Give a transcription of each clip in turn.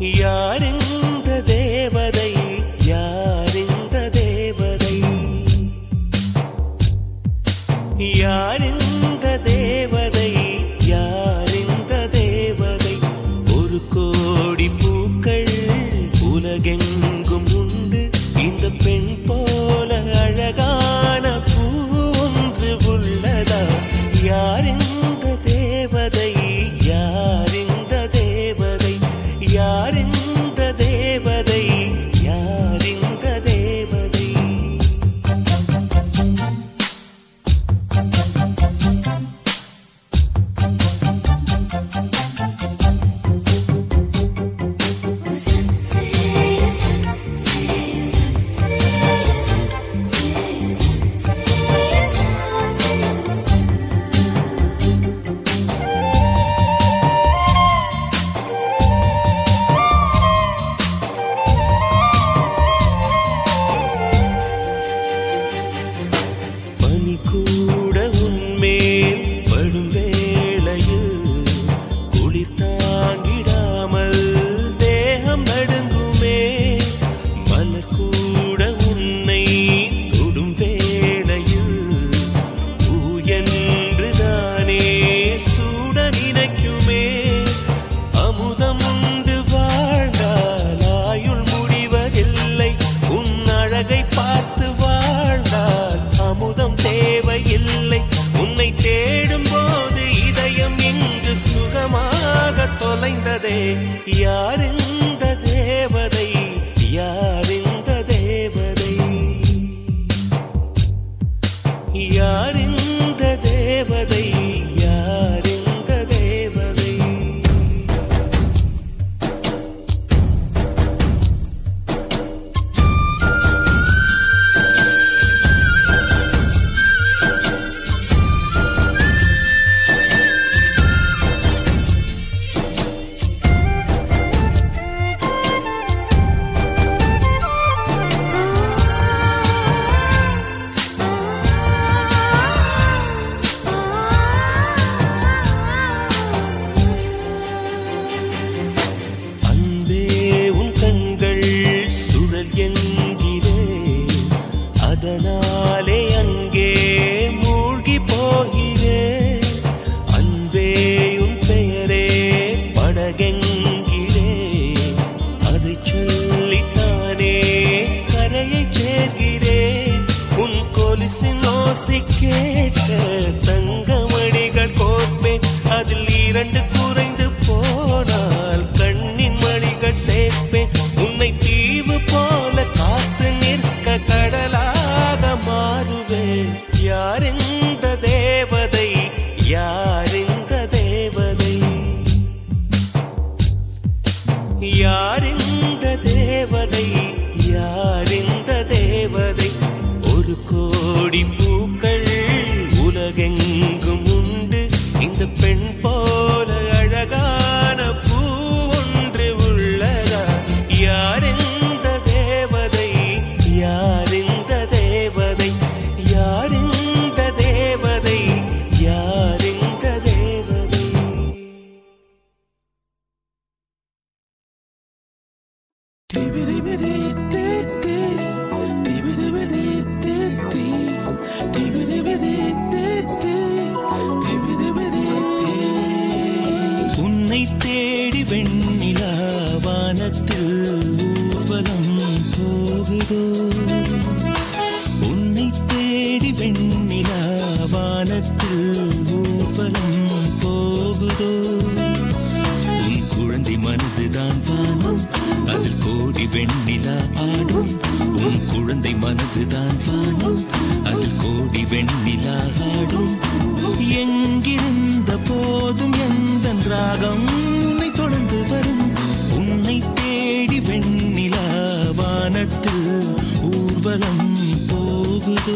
யாரிந்த தேவதை யாரிந்த தேவதை யாரிந்த தேவதை யாரிந்த தேவதை ஒரு கோடி பூக்கள் உலகெங்கும் உண்டு இந்த பெண் போல அழகான பூ ஒன்று உள்ளதா யாரிந்த தேவதை யாரிந்த தேவதை யாரிந்த தேவதை யாரிந்த தேவதை பனி கூட உன்மேல் படும் வேளையில் குளிர் தாங்கிடாமல் தேகம் நடுங்குமே மலர் கூட உன்னை தொடும் வேளையில் பூ என்றுதானே சூட நினைக்குமே அமுதம் உண்டு வாழ்ந்தால் ஆயுள் முடிவதில்லை உன் அழகை பார்த்து வாழ்ந்தால் அமுதம் தேவையில்லை உன்னை தேடும் போது இதயம் இங்கு சுகமாக தொலைந்ததே யாரிந்த தேவதை யாரிந்த தேவதை யாரிந்த தேவதை யாரிந்த தேவதை அன்பே உன் கண்கள் சுழல் என்கிறே அதனாலே அங்கே மூழ்கி போகிறே அன்பே உன் பெயரே படகென்கிறே அதை சொல்லித்தானே கரையை சேர்கிறேன் உன் கொலுசின் ஓசை கேட்க தங்கமணிகள் கோர்ப்பேன் அதில் இரண்டு குறைந்து போனால் கண்ணின் மணிகள் சேர்ப்பேன் உன்னை தீவு போல காத்து நிற்க கடலாக மாறுவேன் யாரிந்த தேவதை யாரிந்த தேவதை யாரிந்த தேவதை யாரிந்த தேவதை ஒரு கோடி பூக்கள் உலகெங்கும் உண்டு இந்த பெண் போல அழகான பூ ஒன்று உள்ளதா யாரிந்த தேவதை யாரிந்த தேவதை யாரிந்த தேவதை யாரிந்த தேவதை உன்னை தேடி வெண்ணிலா வானத்தில் ஊர்வலம் போகுதோ உன்னை தேடி வெண்ணிலா வானத்தில் ஊர்வலம் போகுதோ உன் குழந்தை மனதுதான் வானம் அதில் கோடி வெண்ணிலா ஆடும் உன் குழந்தை மனதுதான் வானம் அதில் கோடி வெண்ணிலா ஆடும் எங்கிருந்த போதும் எந்த ராகம் உன்னை தொடர்ந்து வரும் உன்னை தேடி வெண்ணிலா வானத்தில் ஊர்வலம் போகுதோ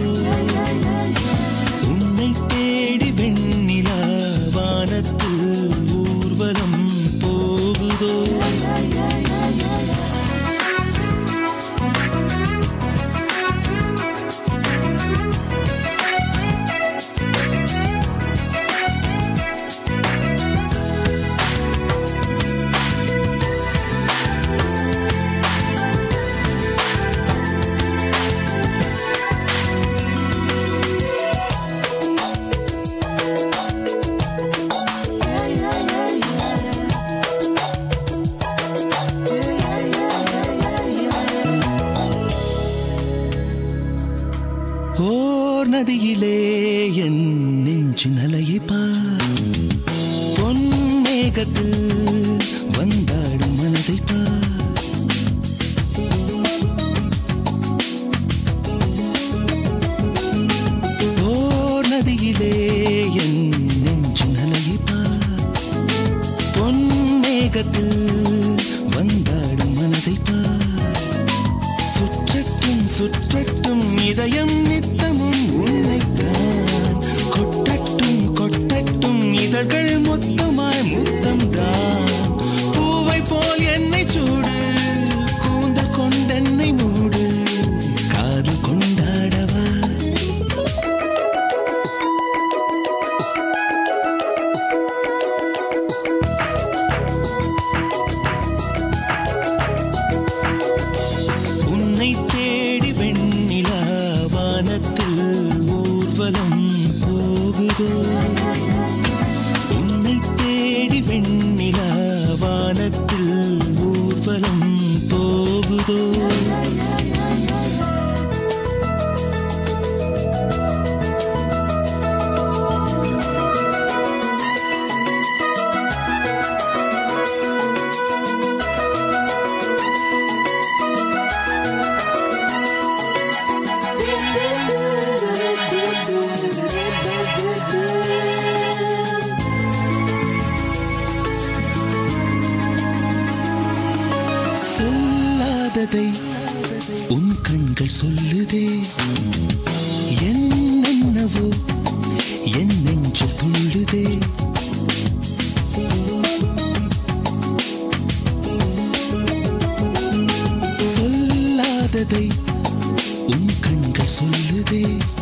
உன்னை தேடி வெண்ணிலா வானத்தில் ஊர்வலம் போகுதோ வந்தாடும் மனதை பார் சுற்றட்டும் சுற்றட்டும் இதயம் நித்தமும் உன்னைத்தான் கொட்டட்டும் கொட்டட்டும் இதழ்கள் மொத்தமாய் முத்தம் தான் பூவை போல் என்னை சூடு கூந்தல் கொண்டென்னை மூடு காதல் கொண்டாடவா உன்னை தேடி வெண்ணிலா வானத்தில் ஊர்வலம் போகுதோ உன்னை தேடி வெண்ணிலா வானத்தில் ஊர்வலம் போகுதோ சொல்லாததை உன் கண்கள் சொல்லுதே என்னென்னவோ என் நெஞ்சில் துள்ளுதே சொல்லாததை உன் கண்கள் சொல்லுதே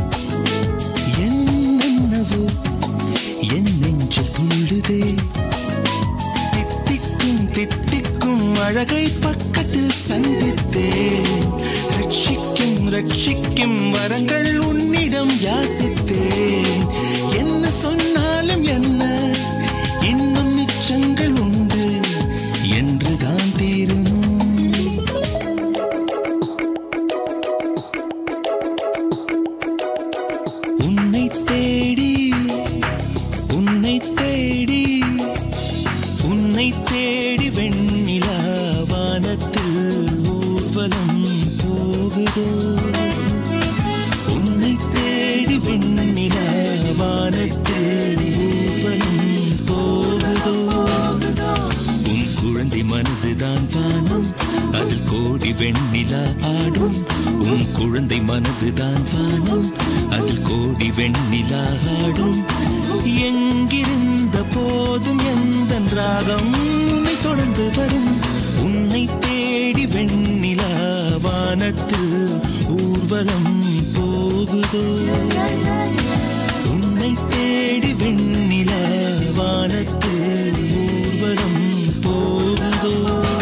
என்னென்னவோ என் நெஞ்சில் துள்ளுதே தித்திக்கும் தித்திக்கும் அழகை பக்கத்தில் சந்தித்தேன் ரட்சிக்கும் ரட்சிக்கும் வரங்கள் உன்னிடம் யாசித்தேன் என்ன சொன்னாலும் என்ன இன்னும் மிச்சங்கள் உண்டு என்றுதான் தீருமோ உன்னை தேடி உன்னை தேடி உன்னை தேடி வெண்ணிலா வானத்தில் ஊர்வலம் போகுதோ உன்னை தேடி வெண்ணிலா வானத்தில் ஊர்வலம் போகுதோ உன் குழந்தை மனதுதான் வானம் அதில் கோடி வெண்ணிலா ஆடும் உன் குழந்தை மனதுதான் வானம் அதில் கோடி வெண்ணிலா ஆடும் எங்கிருந்த போதும் எந்த ராகம் உன்னை தொடர்ந்து வரும் உன்னை தேடி வெண்ணிலா வானத்தில் ஊர்வலம் போகுதோ உன்னை தேடி வெண்ணிலா வானத்தில் ஊர்வலம் போகுதோ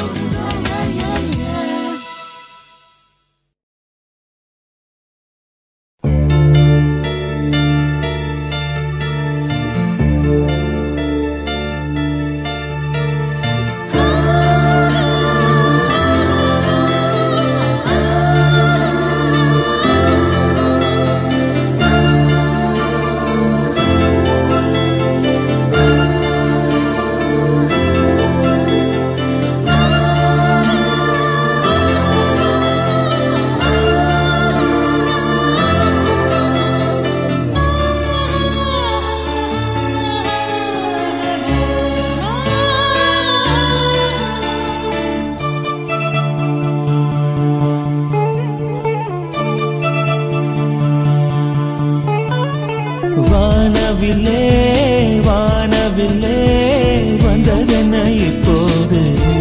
வானவில்லே வானவில்லே வந்ததென்ன இப்போது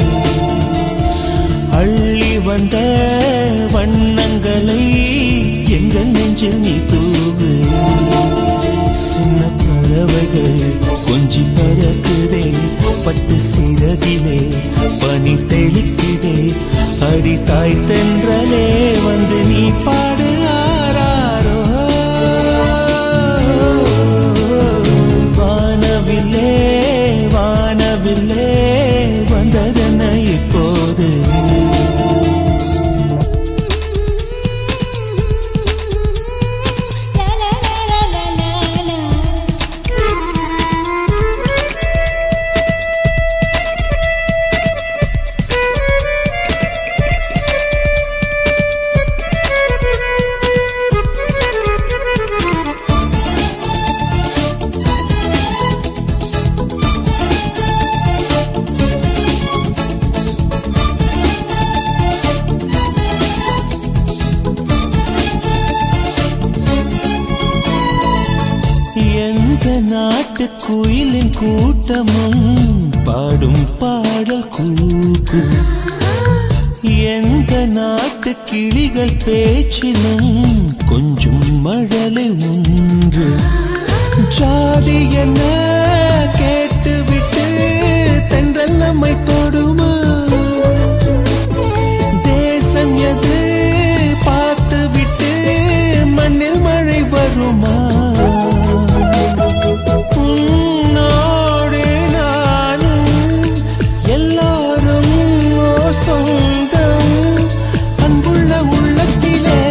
அள்ளி வந்த வண்ணங்களை எங்கள் நெஞ்சில் நீ தூவு சின்ன பறவைகள் கொஞ்சி பறக்குதே பட்டு சிறகிலே பனி தெளிக்குதே அடி தாய் தென்றலே வந்து நீ பாடு ஆராரோ வானவில்லே வானவில்லே வந்ததென்ன இப்போது La la la la la la la. குயிலின் கூட்டமும் பாடும் பாடல் கூக்கு எந்த நாட்டு கிளிகள் பேச்சிலும் கொஞ்சம் மழலை உண்டு ஜாதி என்ன கேட்டுவிட்டு தென்றல் நம்மை தொடுமா தேசம் எது பார்த்து விட்டு மண்ணில் மழை வருமா உன்னோடு நானும் எல்லாரும் ஓர் சொந்தம் அன்புள்ள உள்ளத்திலே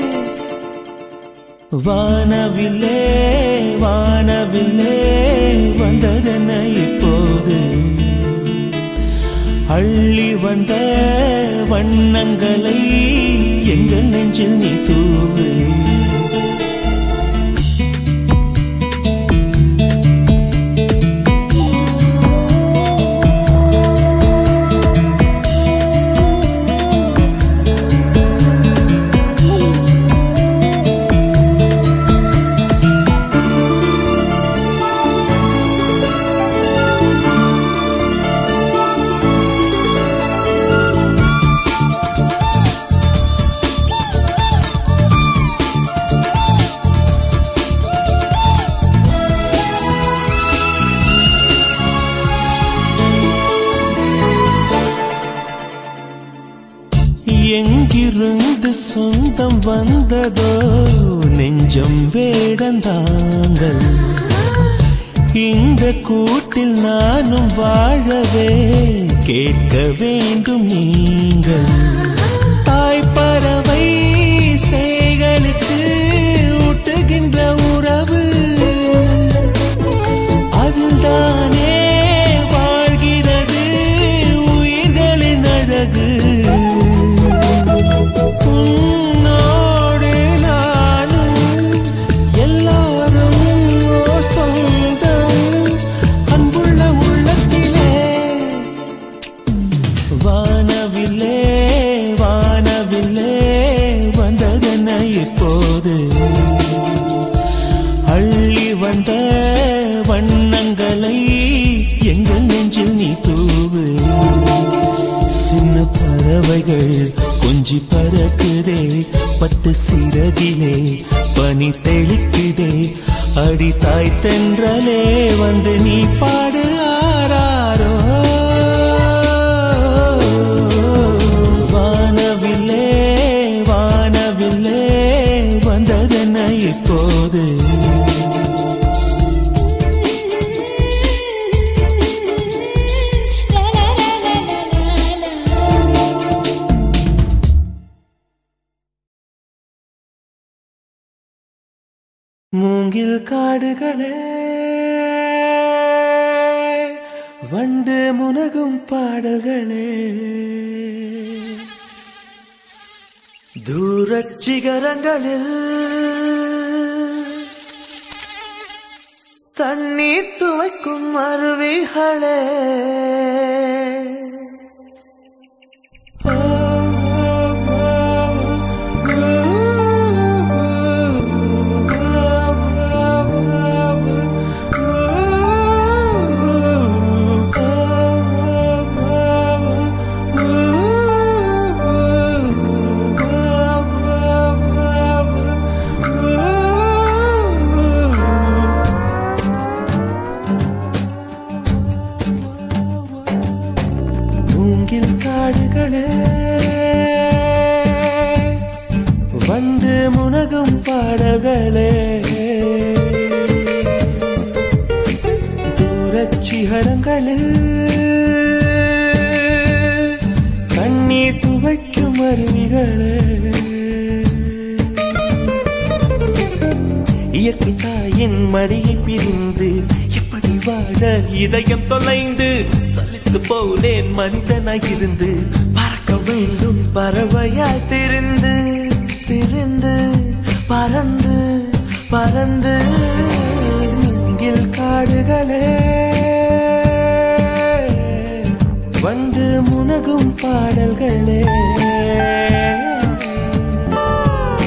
வானவில்லே வானவில்லே வந்ததென்ன இப்போது அள்ளி வந்த வண்ணங்களை எங்கள் நெஞ்சில் நீ தூவு எங்கிருந்து சொந்தம் வந்ததோ நெஞ்சம் வேடந்தாங்கள் இந்த கூட்டில் நானும் வாழவே கேட்க வேண்டும் நீங்கள் தாய் பறவை சேகளுக்கு ஊட்டுகின்ற உறவு அதில்தானே வாழ்கிறது உயிர்களின் அழகு உன்னோடு நானும் எல்லாரும் ஓர் சொந்தம் அன்புள்ள உள்ளத்திலே வானவில்லே வானவில்லே வந்ததென்ன இப்போது அள்ளி வந்த வண்ணங்களை எங்கள் நெஞ்சில் நீ தூவு சின்ன பறவைகள் கொஞ்சி பறக்குதே பட்டு சிறகிலே பனி தெளிக்குதே அடி தாய் தென்றலே வந்து நீ பாடு ஆராரோ வானவில்லே வானவில்லே வந்ததென்ன இப்போது La la la la la la la. மூங்கில் காடுகளே வண்டு முனகும் பாடல்களே தூரச் சிகரங்களில் தண்ணீர் துவைக்கும் அருவிகளே மூங்கில் காடுகளே வந்து முனகும் பாடல்களே தூரச் சிகரங்களில் கண்ணீர் துவைக்கும் அருவிகளே இயற்கை தாயின் மடியை பிரிந்து எப்படி வாழ இதயம் தொலைந்து சலித்து போனேன் மனிதனாய் இருந்து பறக்க வேண்டும் பறவையாய் திரிந்து திரிந்து பறந்து பறந்து மூங்கில் காடுகளே வந்து முனகும் பாடல்களே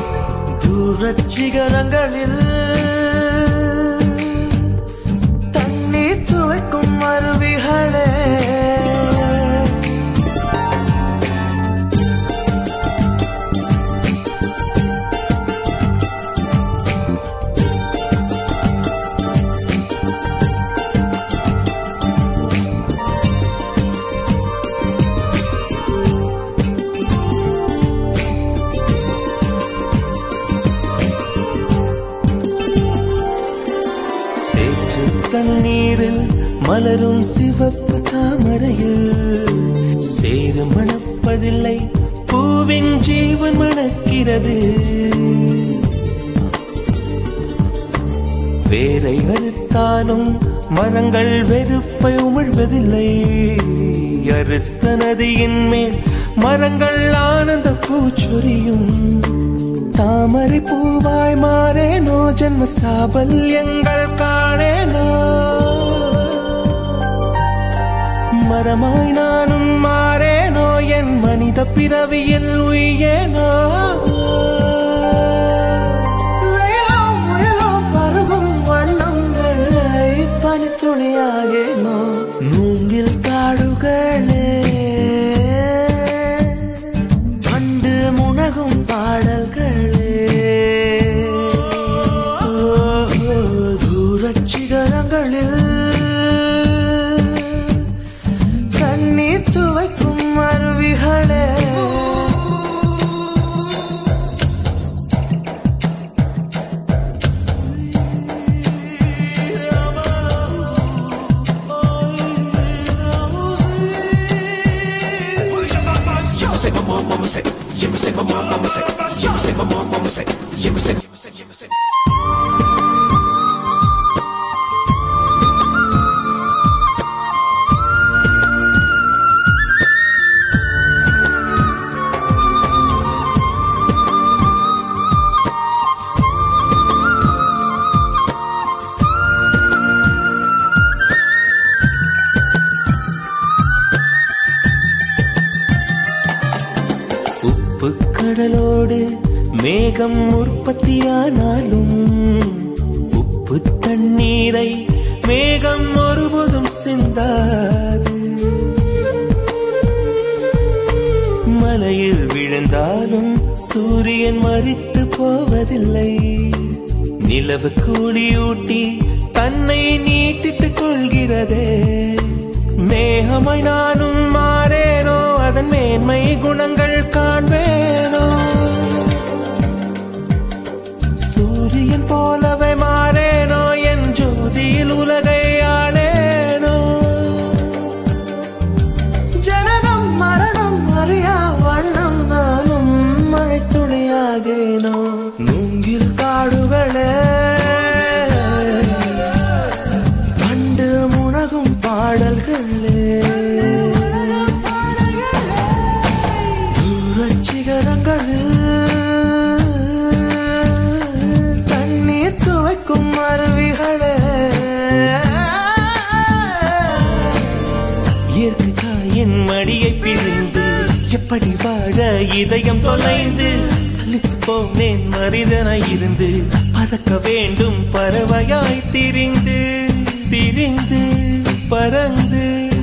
தூரச் சிகரங்களில் தன் மலரும் சிவப்பு தாமரையில் சேரு மணப்பதில்லை பூவின் ஜீவன் மணக்கிறது வேரை அறுத்தாலும் மரங்கள் வெறுப்பை உமிழ்வதில்லை அறுத்த நதியின் மேல் மரங்கள் ஆனந்த பூச்சொரியும் தாமரை பூவாய் மாறேனோ ஜன்ம சாபல்யங்கள் காணேனோ மரமாய் நானும் மாறேனோ என் மனித பிறவியில் உயேனோ வெயிலோ முயலோ பருகும் வண்ணம் வெள்ளை பனித்துணியாகேனோ மூங்கில் காடுகளே கண்டு முனகும் பாடல்களே ஓ, தூரச் சிகரங்களில் கண்ணீர் துவைக்கும் அருவிகளே உப்பு கடலோடு மேகம் உற்பத்தியானாலும் உப்பு தண்ணீரை மேகம் ஒருபோதும் சிந்தாது மலையில் விழுந்தாலும் சூரியன் மறித்து போவதில்லை நிலவு கூலியூட்டி தன்னை நீட்டித்துக் கொள்கிறதே மேகமாய் நானும் மாறேனோ அதன் மேன்மை குணங்கள் காண்பேனோ சூரியன் போலவே மாறேனோ என் ஜோதியில் உலகை ஆளேனோ ஜனனம் மரணம் அறியா வண்ணம் நானும் மழை துணியாகேனோ மூங்கில் காடுகளே கண்டு முனகும் பாடல்களே தூரச் சிகரங்களில் தண்ணீர் துவைக்கும் அருவிகளே இயற்கை தாயின் மடியை பிரிந்து எப்படி வாழ இதயம் தொலைந்து சலித்து போனேன் மனிதனாய் இருந்து பறக்க வேண்டும் பறவையாய் திரிந்து திரிந்து பறந்து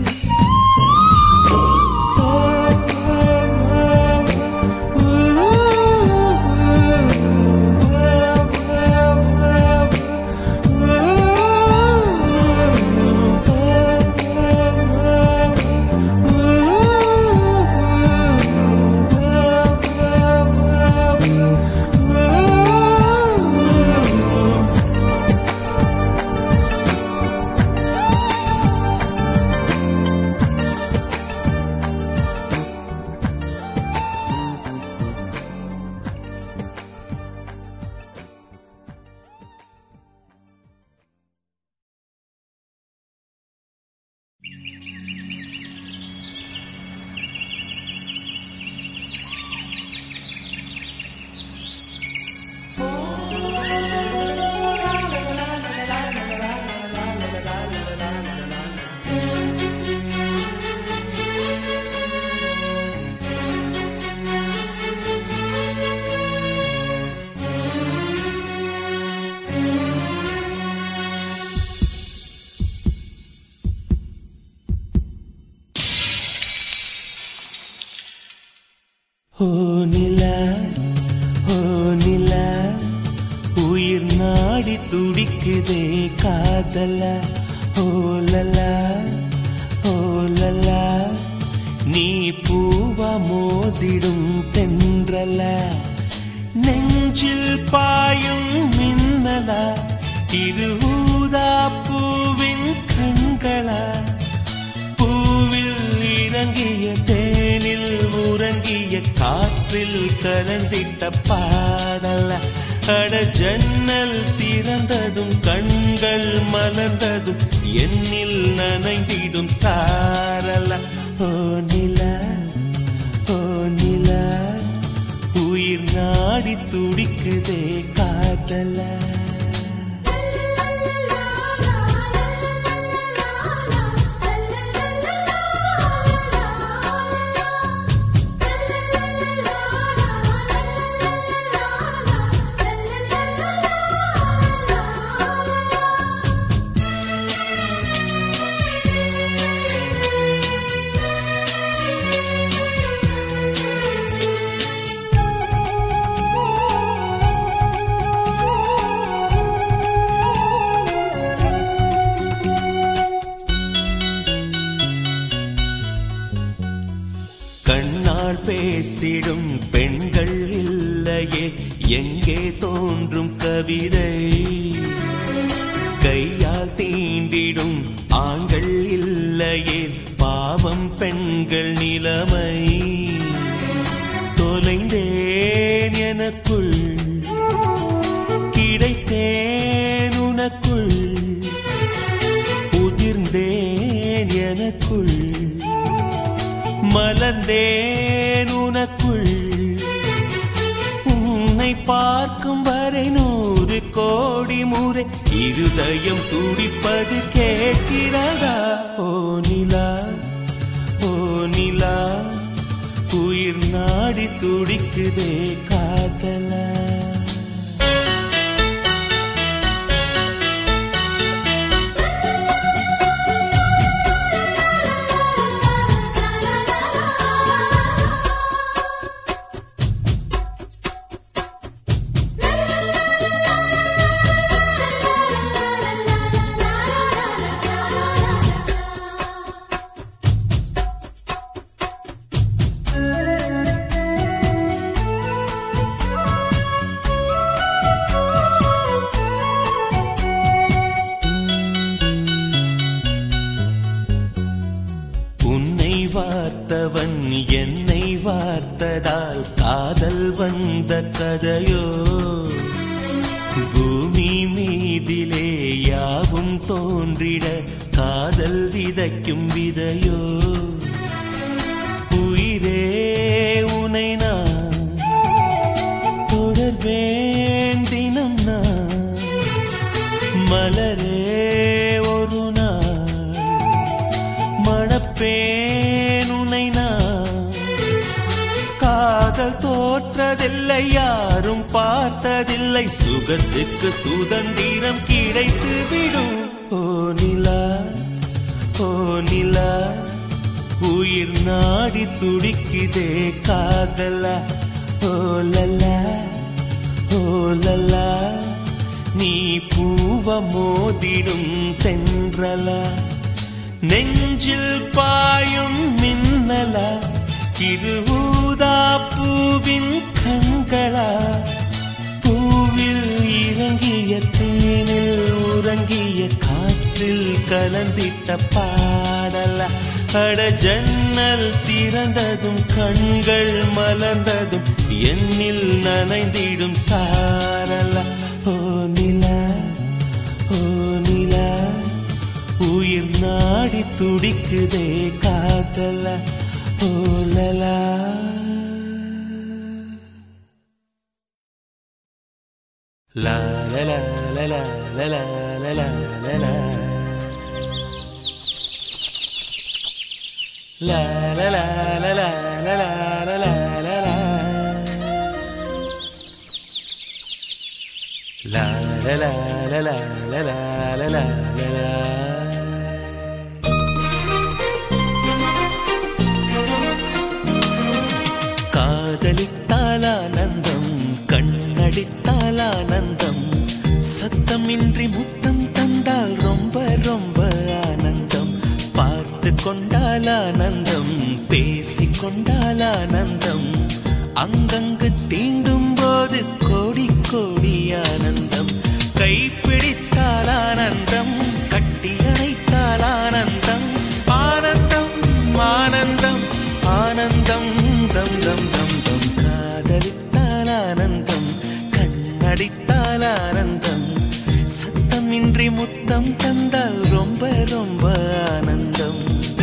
ஓ நிலா ஓ நிலா உயிர் நாடி துடிக்குதே காதல ஓ லலா ஓ லலா நீ பூவா மோதிடும் தென்றல நெஞ்சில் பாயும் மின்னலா திருஊதா பூவின் கண்களா பூவில் இறங்கிய தேனில் உறங்கிய காற்றில் கலந்திட்ட பாடல அட ஜன்னல் திறந்ததும் கண்கள் மலர்ந்ததும் என்னில் நனைந்திடும் சாரல ஓ நிலா ஓ நிலா உயிர் நாடி துடிக்குதே காதலா கண்ணால் பேசிடும் பெண்கள் இல்லையே எங்கே தோன்றும் கவிதை கையால் தீண்டிடும் ஆண்கள் இல்லையே பாவம் பெண்கள் நிலைமை தொலைந்தேன் எனக்குள் கிடைத்தேன் உனக்குள் உதிர்ந்தேன் எனக்குள் மலர்ந்தேன் உனக்குள் உன்னை பார்க்கும் வரை நூறு கோடி முறை இருதயம் துடிப்பது கேட்கிறதா ஓ நிலா ஓ நிலா உயிர் நாடி துடிக்குதே காதலா உன்னை வார்த்தவன் என்னை வார்த்ததால் காதல் வந்த கதையோ பூமி மீதிலே யாவும் தோன்றிட காதல் விதைக்கும் விதையோ உயிரே உனை நான் தொடர்வேன் தினம் நான் மலரே ஒரு நாள் மணப்பேன் உனை நான் காதல் தோற்றதில்லை யாரும் பார்த்ததில்லை சுகத்துக்கு சுதந்திரம் கிடைத்து விடும் ஓ நிலா ஓ நிலா உயிர் நாடி துடிக்குதே காதலா ஓ லலா ஓ லலா நீ பூவ மோதிடும் தென்றலா நெஞ்சில் பாயும் மின்னலா திருவூதா பூவின் கண்களா பூவில் இறங்கிய தேனில் உறங்கிய காற்றில் கலந்திட்ட பாடலா அட ஜன்னல் திறந்ததும் கண்கள் மலர்ந்ததும் என்னில் நனைந்திடும் சாரலா ஓ நிலா ஓ நிலா உயிர் நாடி துடிக்குதே காதலா ஓ லலா லா லலா லலா லலா லலா லலா லா லலா லலா லலா லலா லலா லா லலா லலா லலா லலா லலா காதலித்தால் ஆனந்தம் கண்ணடித்தால் ஆனந்தம் சத்தமின்றி முத்தம் தந்தால் ரொம்ப ரொம்ப ஆனந்தம் பார்த்து கொண்டால் ஆனந்தம் பேசிக் கொண்டால் ஆனந்தம் அங்கங்கு தீண்டும் போது கோடி கோடி ஆனந்தம் கைப்பிடித்தால் ஆனந்தம் கட்டி அணைத்தால் முத்தம் தந்தால் ரொம்ப ரொம்ப ஆனந்தம்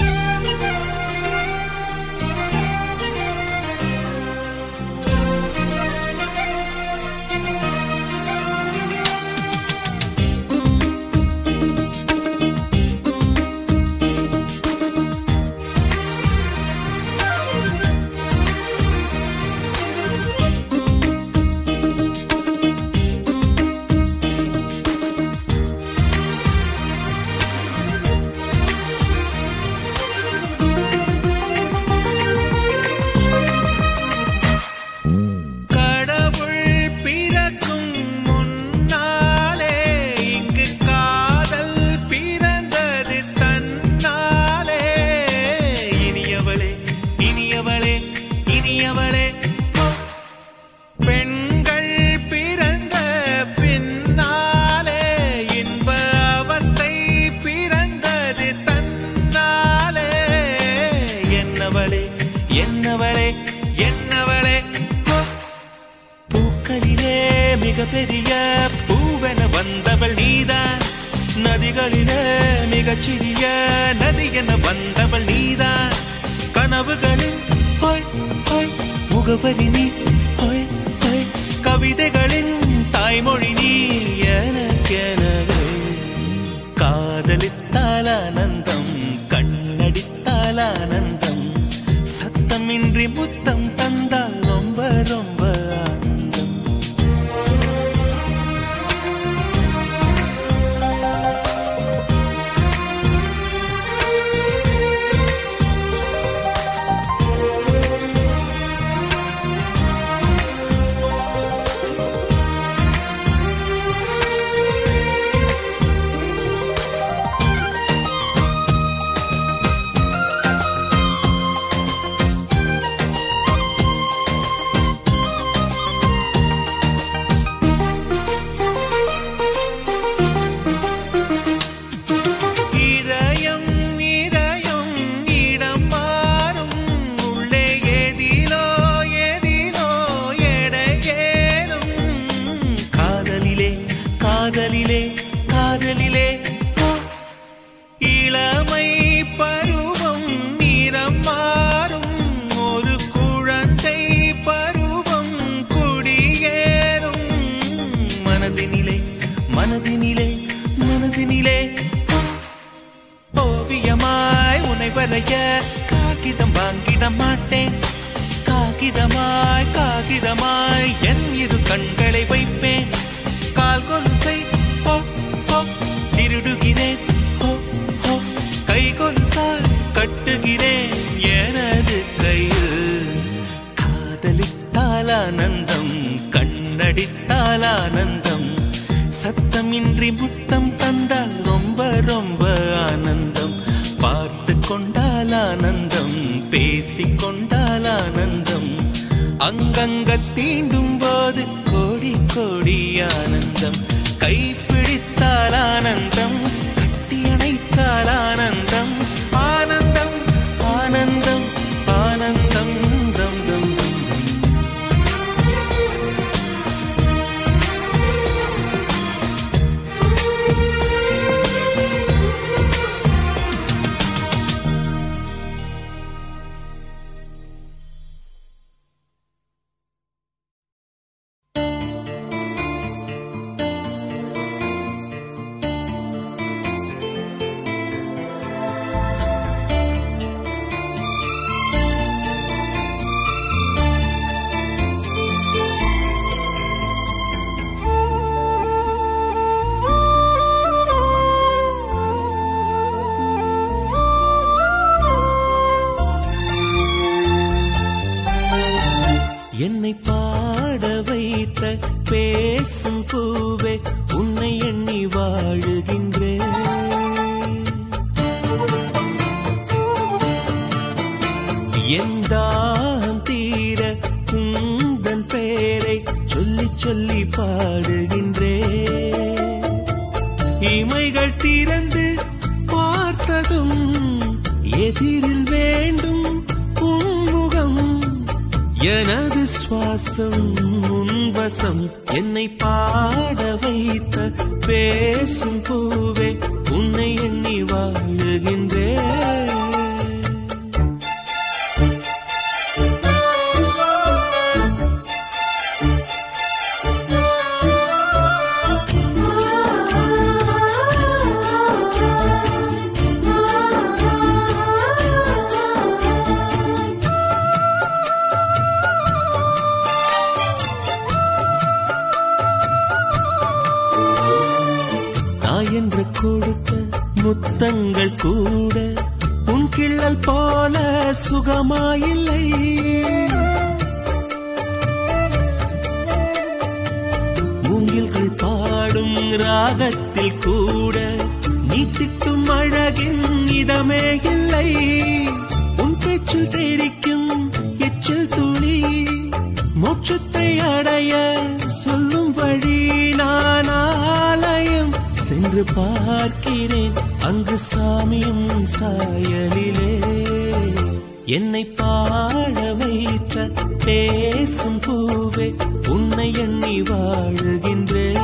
கடவுள் பிறக்கும் முன்னாலே இங்கு காதல் பிறந்தது தன்னாலே இனியவளே இனியவளே இனியவளே ஓ. பெண்கள் பிறந்த பின்னாலே இன்ப அவஸ்தை பிறந்தது தன்னாலே என்னவளே என்னவளே என்னவளே ஓ. பூக்களிலே மிக பெரிய பூவென வந்தவள் நீதான் நதிகளிலே மிகச் சிறிய நதி என வந்தவள் நீதான் கனவுகளின் ஹோய் ஹோய் முகவரி நீ ஹோய் ஹோய் கவிதைகளின் தாய்மொழி நீ எனக்கெனவே காதலித்தால் ஆனந்தம் கண்ணடித்தால் ஆனந்தம் சத்தமின்றி முத்தம் தந்தால் ரொம்ப ரொம்ப ஆனந்தம் இதயம் இதயம் இடம் மாறும் உள்ளே ஏதிலோ ஏதிலோ எடையேறும் காதலிலே காதலிலே காதலிலே ஓ. இளமை பருவம் நிறம் மாறும் ஒரு குழந்தை பருவம் குடியேறும் மனதினிலே மனதினிலே மனதினிலே ஓ. ஓவியமாய் உன்னை வரைய காகிதம் வாங்கிட மாட்டேன் காகிதமாய் காகிதமாய் என் இரு கண்களை வைப்பேன் கால் கொலுசை ஓ ஓ திருடுகிறேன் ஓ ஓ கை கொலுசாய் கட்டுகிறேன் எனது கையில் காதலித்தால் ஆனந்தம் கண்ணடித்தால் ஆனந்தம் சத்தமின்றி முத்தம் தந்தால் ரொம்ப ரொம்ப ஆனந்தம் பார்த்து கொண்டால் ஆனந்தம் பேசிக் கொண்டால் ஆனந்தம் அங்கங்க தீண்டும் போது கோடி கோடி ஆனந்தம் கைப்பிடித்தால் ஆனந்தம் கட்டி அணைத்தால் ஆனந்தம் ஆனந்தம் ஆனந்தம் ஆனந்தம் தம் தம் தம் என்னை பாட வைத்த பேசும் பூவே உன்னை எண்ணி வாழுகின்றேன் என் தாகம் தீர உந்தன் பெயரை சொல்லி சொல்லி பாடுகின்றேன் இமைகள் திறந்து பார்த்ததும் எதிரில் வேண்டும் உன்முகம் எனது சுவாசம் உன்வசம் என்னை பாட வைத்த பேசும் பூவே உன்னை எண்ணி வாழுகின்றேன் தாய் என்று கொடுத்த முத்தங்கள் கூட உன் கிள்ளல் போல சுகமாயில்லை மூங்கில்கள் பாடும் ராகத்தில் கூட நீ திட்டும் அழகின் இதமே இல்லை உன் பேச்சில் தெரிக்கும் எச்சில் துளி மோட்சத்தை அடைய சொல்லும் வழி நான் ஆலயம் சென்று பார்க்கிறேன் அங்கு சாமியும் சாயலிலே என்னை பாட வைத்த பேசும் பூவே உன்னை எண்ணி வாழுகின்றேன்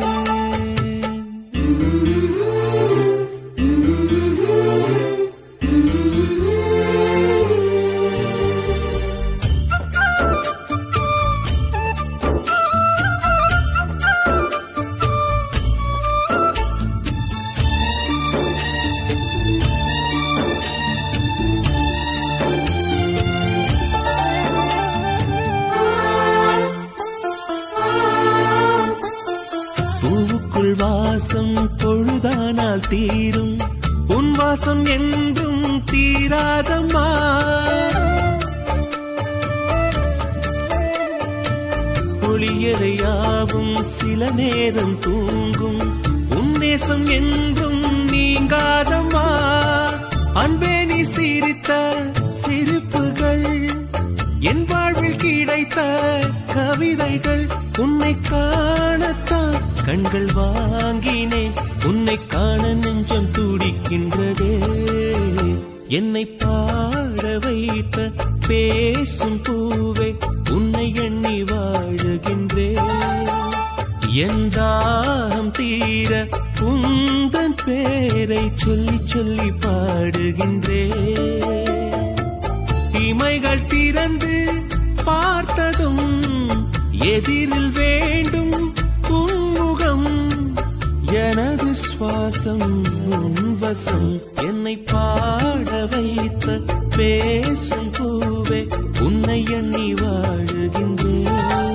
பூவுக்குள் வாசம் பொழுதானால் தீரும் உன் வாசம் என்றும் தீராதம்மா ஒளியறையாவும் சில நேரம் தூங்கும் உன் நேசம் என்றும் நீங்காதம்மா அன்பே நீ சிரித்த சிரிப்புகள் என் வாழ்வில் கிடைத்த கவிதைகள் உன்னை காணத்தான் கண்கள் வாங்கினேன் உன்னை காண நெஞ்சம் துடிக்கின்றதே என்னை பாட வைத்த பேசும் பூவே உன்னை எண்ணி வாழுகின்றேன் என் தாகம் தீர உந்தன் பேரை சொல்லி சொல்லி பாடுகின்றேன் இமைகள் திறந்து பார்த்ததும் எதிரில் வேண்டும் உன்முகம் எனது சுவாசம் உன் வசம் என்னை பாட வைத்த பேசும் பூவே உன்னை எண்ணி வாழுகின்றேன்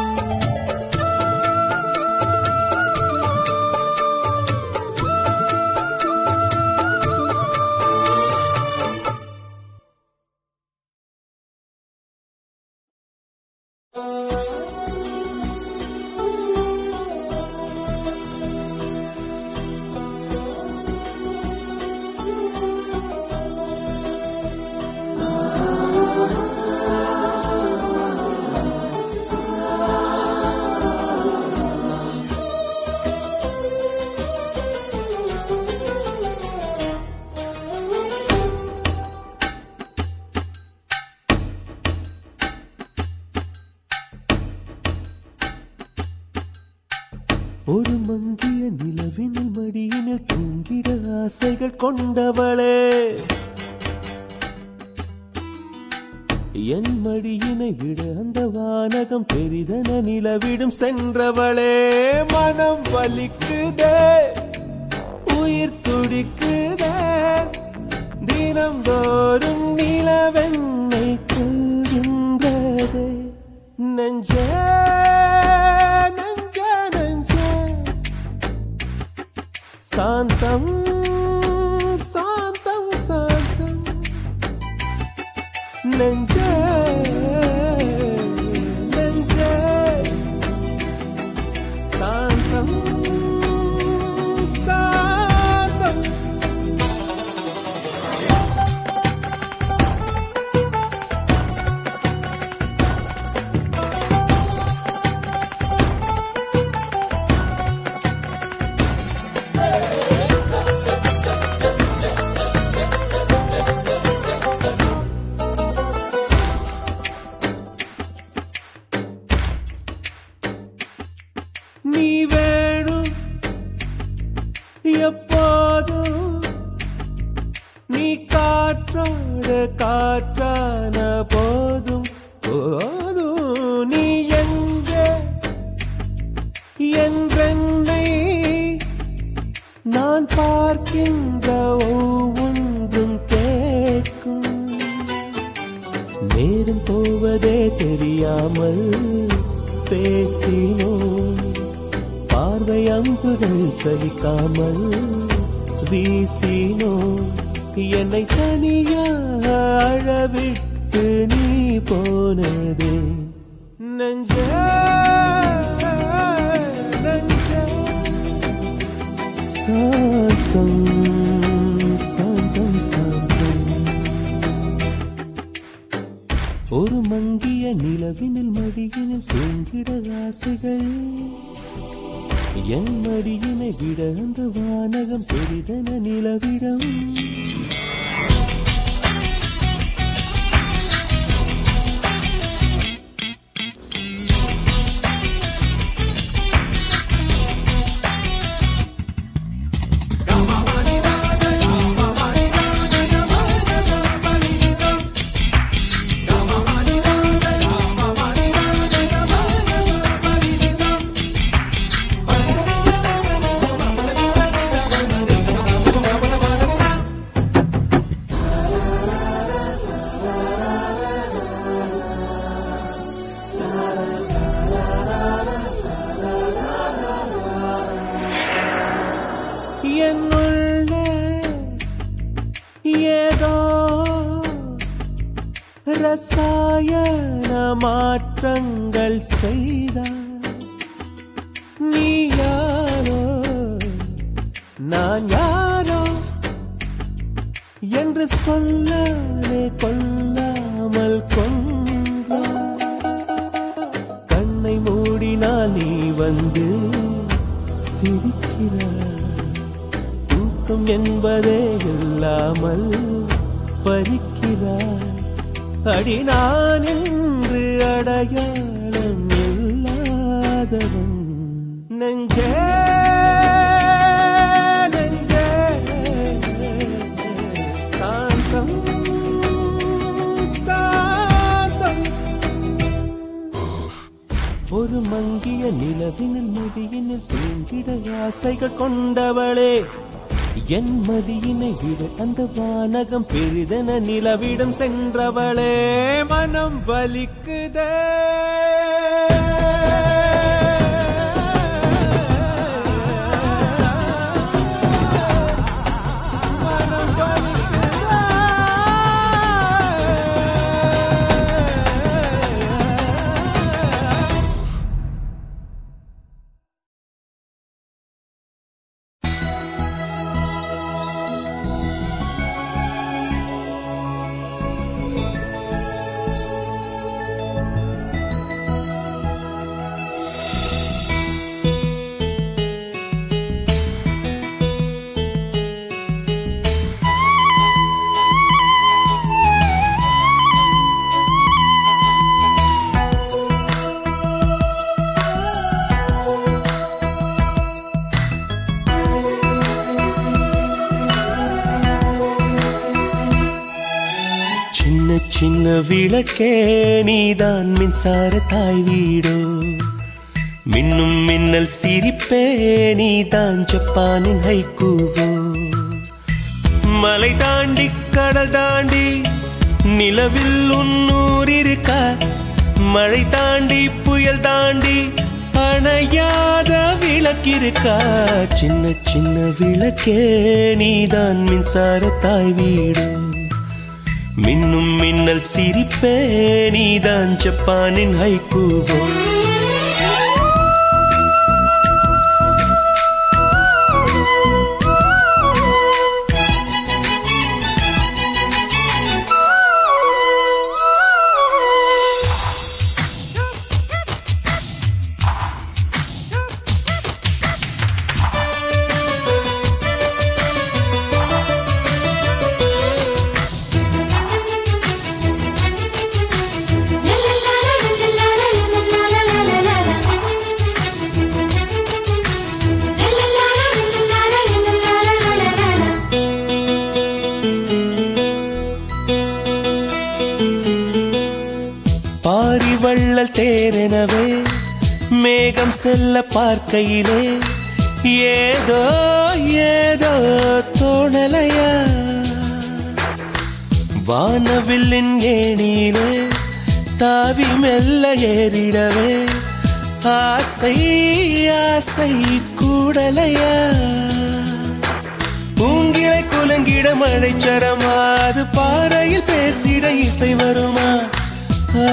ஒரு மங்கிய நிலவினில் மடியினில் தூங்கிட ஆசைகள் கொண்டவளே என் மடியினை விட அந்த வானகம் பெரிதென நிலவிடும் சென்றவளே மனம் வலிக்குதே உயிர் துடிக்குதே தினம்தோறும் நிலவெண்ணை கொள்கின்றதே நெஞ்சே நெஞ்சே நெஞ்சே சாந்தம் சாந்தம் சாந்தம் நெஞ்சே நெஞ்சே சாந்தம் சாந்தம் நீ வேணும் எப்போதும் நீ காற்றோட காற்றான போதும் போதும் நீ எங்கே என்றென்னை நான் பார்க்கின்ற ஒவ்வொன்றும் கேட்கும் நேரம் போவதே தெரியாமல் பேசினோம் பார்வை அம்புகள் சலிக்காமல் வீசினோம் என்னை தனியாக அழவிட்டு நீ போனதே நெஞ்சே நெஞ்சே சாந்தம் சாந்தம் சாந்தம் ஒரு மங்கிய நிலவினில் மடியினில் தூங்கிட ஆசைகள் என் மடியினை விட அந்த வானகம் பெரிதன நிலவிடம் என்னுள்ளே ஏதோ ரசாயன மாற்றங்கள் செய்தார் நீ யாரோ நான் யாரோ என்று சொல்லாலே கொல்லாமல் கொன்றார் கண்ணை மூடினால் நீ வந்து சிரிக்கிறாய் தூக்கம் என்பதே இல்லாமல் பறிக்கிறாய் அடி நான் என்று அடையாளம் இல்லாதவன் நெஞ்சே நெஞ்சே சாந்தம் சாந்தம் ஒரு மங்கிய நிலவினில் மடியினில் தூங்கிட ஆசைகள் கொண்டவளே என் மடியினை விட அந்த வானகம் பெரிதென நிலவிடம் சென்றவளே மனம் வலிக்குதே மனம் வலிக்குதே சின்ன சின்ன விளக்கே நீதான் மின்சார தாய் வீடோ மின்னும் மின்னல் சிரிப்பே நீதான் ஜப்பானின் ஹைக்கூவோ மலை தாண்டி கடல் தாண்டி நிலவில் உன்னூர் இருக்க மழை தாண்டி புயல் தாண்டி அணையாத விளக்கிருக்கா சின்ன சின்ன விளக்கே நீதான் மின்சார தாய் வீடு மின்னும் மின்னல் சிரிப்பே நீதான் ஜப்பானின் ஹைக்கூவோ la la la la la la la la la Pari Vallal தேரெனவே மேகம் செல்ல பார்க்கையிலே ஏதோ ஏதோ தோணலையா வானவில்லின் ஏணியிலே தாவி மெல்ல ஏறிடவே ஆசை ஆசை கூடலையா பூங்கிளை குலங்கிட மழைச்சரமா அது பாறையில் பேசிட இசை வருமா ஆ,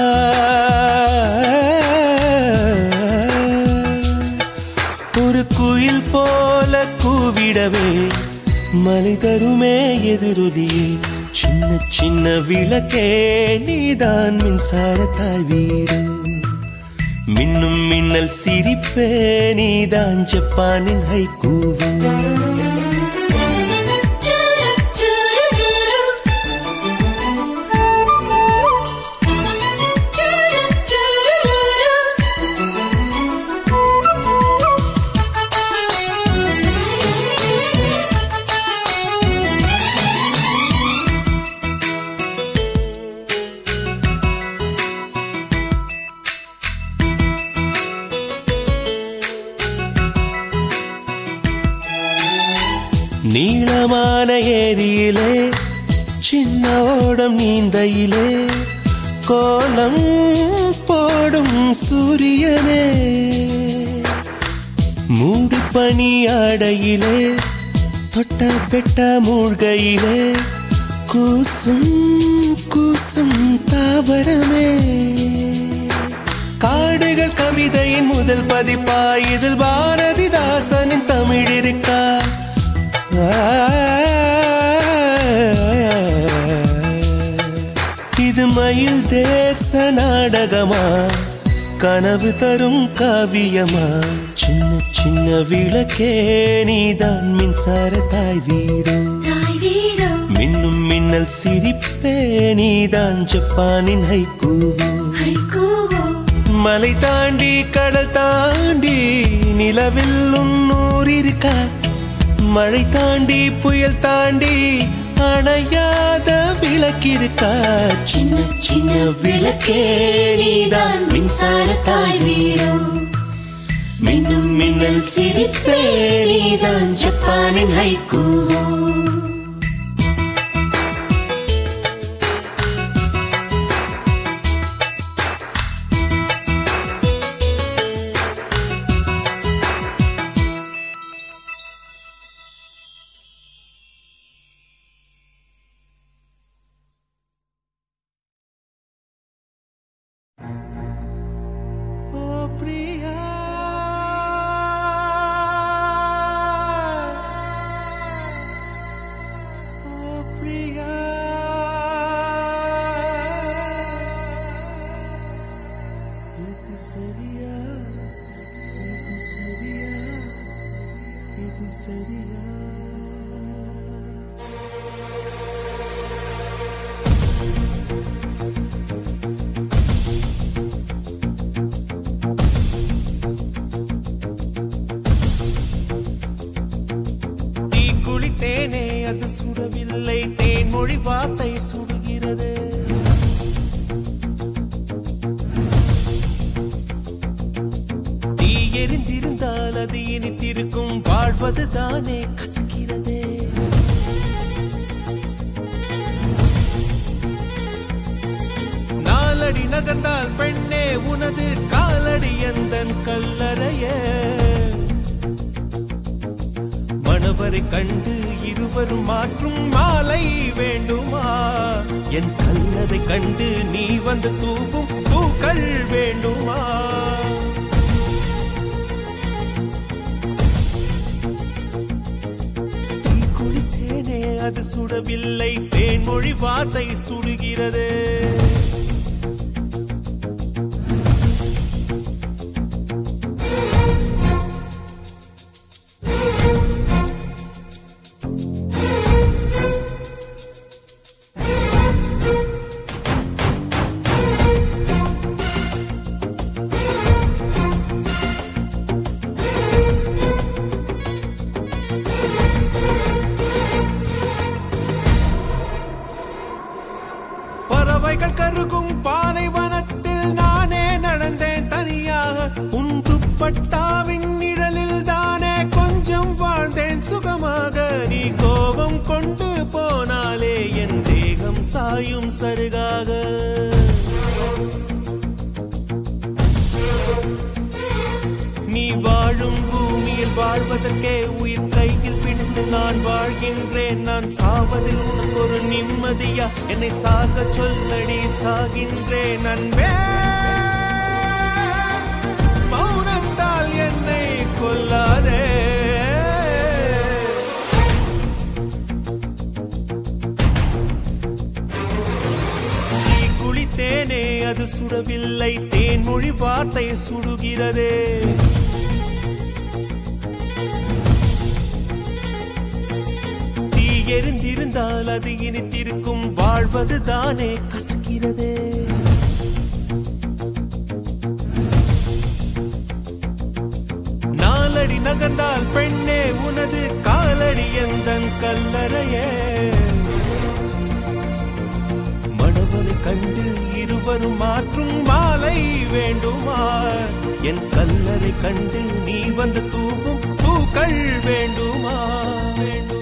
ஒரு குயில் போல கூவிடவே மலை தருமே எதிரொலியே சின்ன சின்ன விளக்கே நீதான் மின்சாரத்தாய் வீடு மின்னும் மின்னல் சிரிப்பே நீதான் ஜப்பானின் ஹைக்கூவு நீளமான ஏரியிலே சின்ன ஓடம் நீந்தையிலே கோலம் போடும் சூரியனே மூடு பனியாடையிலே தொட்ட பெட்ட மூழ்கையிலே கூசும் கூசும் தாவரமே காடுகள் கவிதையின் முதல் பதிப்பா இதில் பாரதிதாசனின் தமிழ் இருக்கா இது மயில் தேச நாடகமா கனவு தரும் காவியமா சின்ன சின்ன விளக்கே நீதான் மின்சார தாய் வீடு மின்னும் மின்னல் சிரிப்பே நீதான் ஜப்பானின் ஹைக்கூவு மலை தாண்டி கடல் தாண்டி நிலவில் உன்னூர் இருக்கா மழை தாண்டி புயல் தாண்டி அணையாத விளக்கிருக்கா சின்ன சின்ன விளக்கே நீதான் மின்சாரத்தாய் வீடு மின்னும் மின்னல் சிரிப்பே நீதான் ஜப்பானின் ஹைக்கூவோ Oh, Priya. Oh, Priya. இது சரியா இது சரியா இது சரியா தீ குளித்தேனே அது சுடவில்லை தேன்மொழி வார்த்தை சுடுகிறது தீ எரிந்திருந்தால் அது இனித்திருக்கும் வாழ்வது தானே கசக்கிறது நாலடி நகர்ந்தால் பெண்ணே உனது காலடி எந்தன் கல்லறையே மணவரை கண்டு இருவரும் மாற்றும் மாலை வேண்டுமா என் கல்லதை கண்டு நீ வந்து தூவும் பூக்கள் வேண்டுமா தீ குளித்தேனே அது சுடவில்லை தேன்மொழி வார்த்தை சுடுகிறது பறவைகள் கரை துப்பட்டாவின் நிழலில் தானே கொஞ்சம் வாழ்ந்தேன் சுகமாக நீ கோபம் கொண்டு போனாலே என் தேகம் சாயும் சருகாக நீ வாழும் பூமியில் வாழ்வதற்கே உயிர் கையில் பிடித்து நான் வாழ்கின்றேன் நான் சாவதில் உனக்கு ஒரு நிம்மதியா என்னை சாக சொல்லடி சாகின்றேன் அன்பே மௌனத்தால் என்னை கொல்லாதே நீ குளித்தேனே அது சுடவில்லை தேன்மொழி வார்த்தை சுடுகிறதே தீ எரிந்திருந்தால் அது இனித்திருக்கும் வாழ்வது தானே கசக்கிறதே நாலடி நகர்ந்தால் பெண்ணே உனது காலடி எந்தன் கல்லறையே மணவரை கண்டு இருவரும் மாற்றும் மாலை வேண்டுமா என் கல்லறை கண்டு நீ வந்து தூவும் பூக்கள் வேண்டுமா வேண்டுமா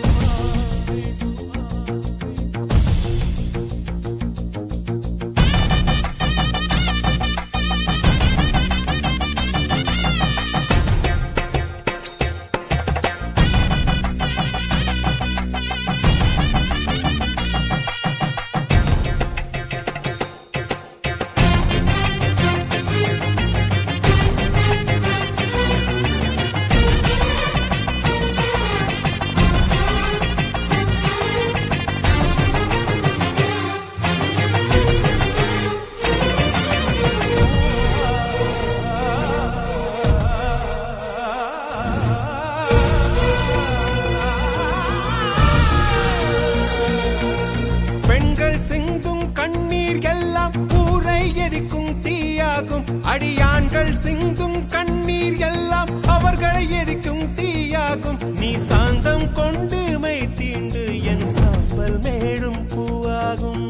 பெண்கள் சிந்தும் கண்ணீர் எல்லாம் ஊரை எரிக்கும் தீயாகும் அடியாண்கள் சிந்தும் கண்ணீர் எல்லாம் அவர்களை எரிக்கும் தீயாகும் நீ சாந்தம் கொண்டு மை தீண்டு என் சாம்பல் மேடும் பூவாகும்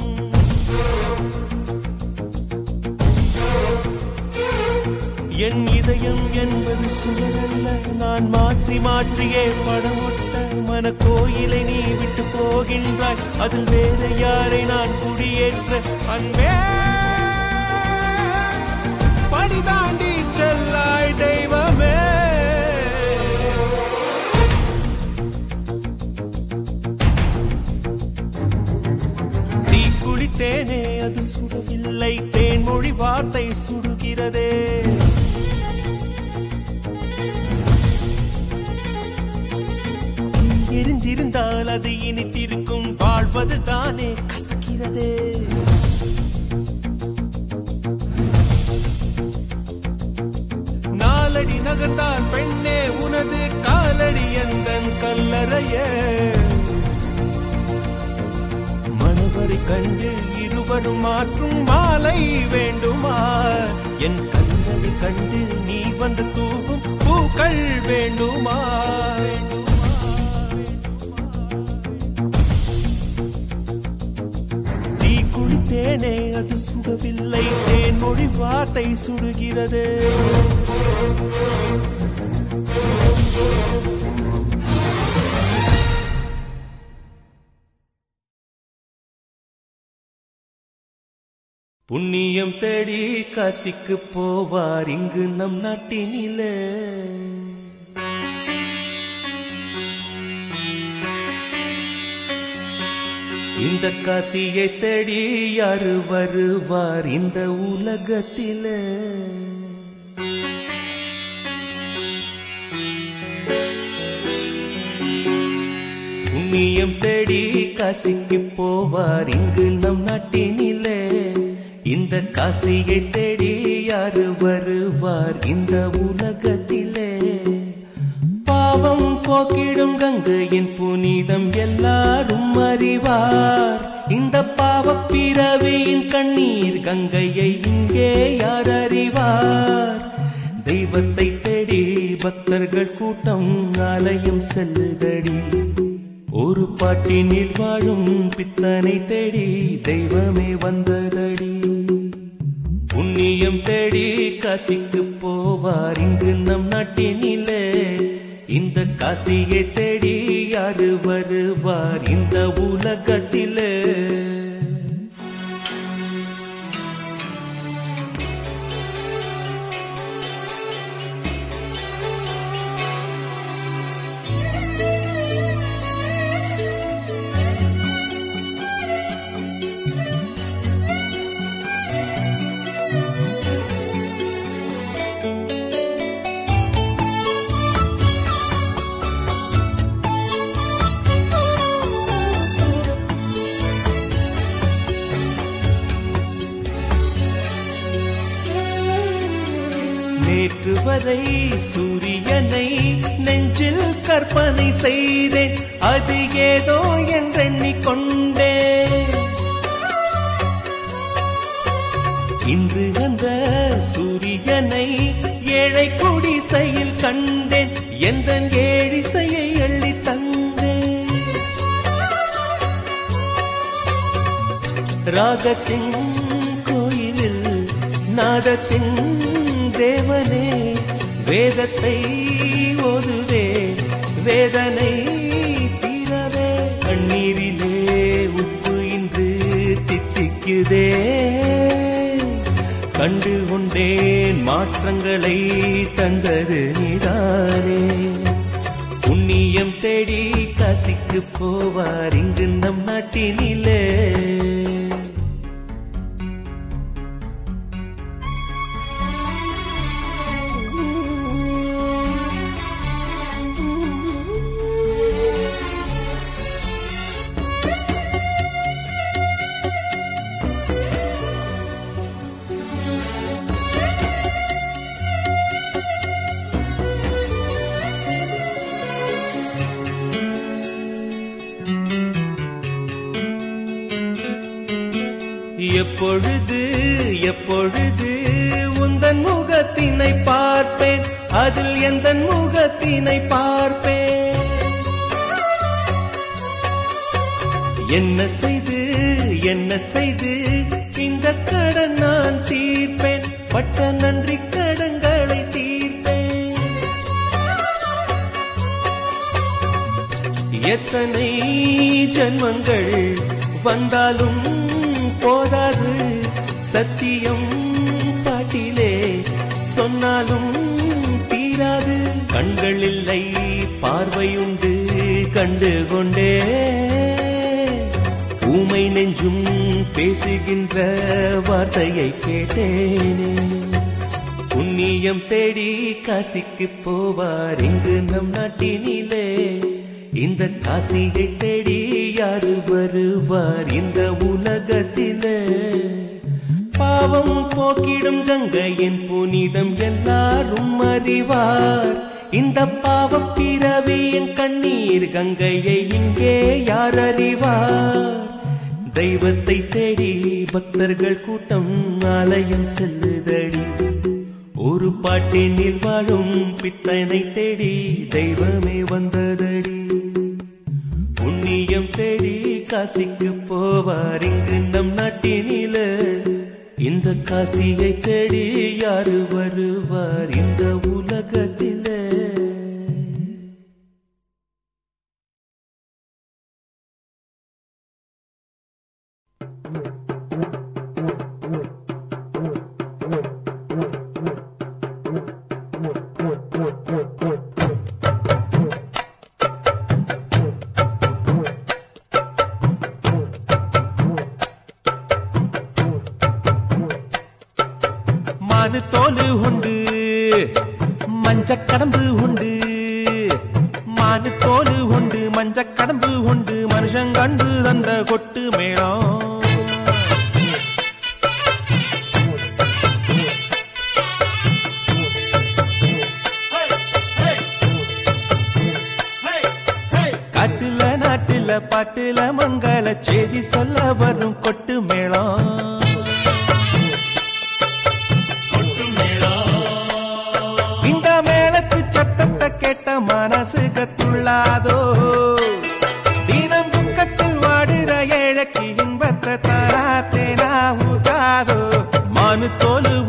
என் இதயம் என்பது சுவரல்ல நான் மாற்றி மாற்றியே படமொட்ட மன கோயிலை நீ விட்டு போகின்றாய் அதில் வேற யாரை நான் குடியேற்ற அன்பே படி தாண்டி செல்லாய் தெய்வமே தீ குளித்தேனே அது சுடவில்லை தேன்மொழி வார்த்தை சுடுகிறதே தீ எரிந்திருந்தால் அது இனித்திருக்கும் வாழ்வது தானே கசக்கிறதே நாலடி நகர்ந்தால் பெண்ணே உனது காலடி எந்தன் கல்லறையே மனவரை கண்டு இருவரும் மாற்றும் மாலை வேண்டுமா என் கல்லறை கண்டு நீ வந்து தூவும் பூக்கள் வேண்டுமா தீ குளித்தேனே அது சுடவில்லை தேன்மொழி வார்த்தை சுடுகிறது புண்ணியம் தேடி காசிக்கு போவார் இங்கு நம் நாட்டினிலே இந்த காசியை தேடி யாரு வருவார் இந்த உலகத்திலே புண்ணியம் தேடி காசிக்கு போவார் இங்கு நம் நாட்டினிலே இந்த காசியை தேடி யாரு வருவார் இந்த உலகத்திலே பாவம் போக்கிடும் கங்கையின் புனிதம் எல்லாரும் அறிவார் இந்த பாவப் பிறவியின் கண்ணீர் கங்கையை இங்கே யார் அறிவார் தெய்வத்தை தேடி பக்தர்கள் கூட்டம் ஆலயம் செல்லுதடி ஒரு பாட்டினில் வாழும் பித்தனை தேடி தெய்வமே வந்ததடி புண்ணியம் தேடி காசிக்கு போவார் இங்கு நம் நாட்டினிலே இந்த காசியை தேடி யாரு வருவார் இந்த உலகத்திலே நேற்று வரை சூரியனை நெஞ்சில் கற்பனை செய்தேன் அது ஏதோ என்றெண்ணிக் கொண்டேன் இன்று அந்த சூரியனை ஏழை குடிசையில் கண்டேன் எந்த ஏழிசையை அள்ளி தந்தேன் ராகத்தின் கோயிலில் நாதத்தின் தேவனே வேதத்தை ஓதுவே வேதனை தீரவே கண்ணீரிலே உப்பு இன்று தித்திக்குதே கண்டு கொண்டேன் மாற்றங்களை தந்தது நீதானே புண்ணியம் தேடி காசிக்கு போவார் இங்கு நம் நாட்டினிலே எப்பொழுது எப்பொழுது உந்தன் முகத்தினை பார்ப்பேன் அதில் எந்த முகத்தினை பார்ப்பேன் என்ன செய்து என்ன செய்து இந்த கடன் நான் தீர்ப்பேன் பட்ட நன்றி கடன்களை தீர்ப்பேன் எத்தனை ஜன்மங்கள் வந்தாலும் போதாது சத்தியம் பாட்டிலே சொன்னாலும் தீராது கண்கள் இல்லை பார்வையுண்டு கண்டு கொண்டே ஊமை நெஞ்சும் பேசுகின்ற வார்த்தையை கேட்டேனே புண்ணியம் தேடி காசிக்கு போவார் இங்கு நம் நாட்டினிலே இந்த காசியை தேடி யாரு வருவார் இந்த உலகத்திலே பாவம் போக்கிடும் கங்கையின் புனிதம் எல்லாரும் அறிவார் இந்த பாவப் பிறவியின் கண்ணீர் கங்கையை இங்கே யார் அறிவார் தெய்வத்தை தேடி பக்தர்கள் கூட்டம் ஆலயம் செல்லுதடி ஒரு பாட்டினில் வாழும் பித்தனை தேடி தெய்வமே வந்ததடி புண்ணியம் தேடி காசிக்கு போவார் இங்கு நம் நாட்டினில இந்த காசியை தேடி யாரு வருவார் இந்த உலகத்திலே மானு தோலு உண்டு மஞ்ச கடம்பு உண்டு மானு தோலு உண்டு மஞ்ச கடம்பு உண்டு மனுஷன் கண்டு தந்த கொட்டு மேளம் காட்டுல நாட்டுல பாட்டுல மங்கள செய்தி சொல்ல வரும் கொட்டு மேளம் இந்த மேளத்து சத்தத்தை கேட்ட மனசு கத்துள்ளாதோ தினம் துக்கத்தில் வாடுற ஏழைக்கு இன்பத்தை தராத்தேனா ஊதாதோ மானு தோலு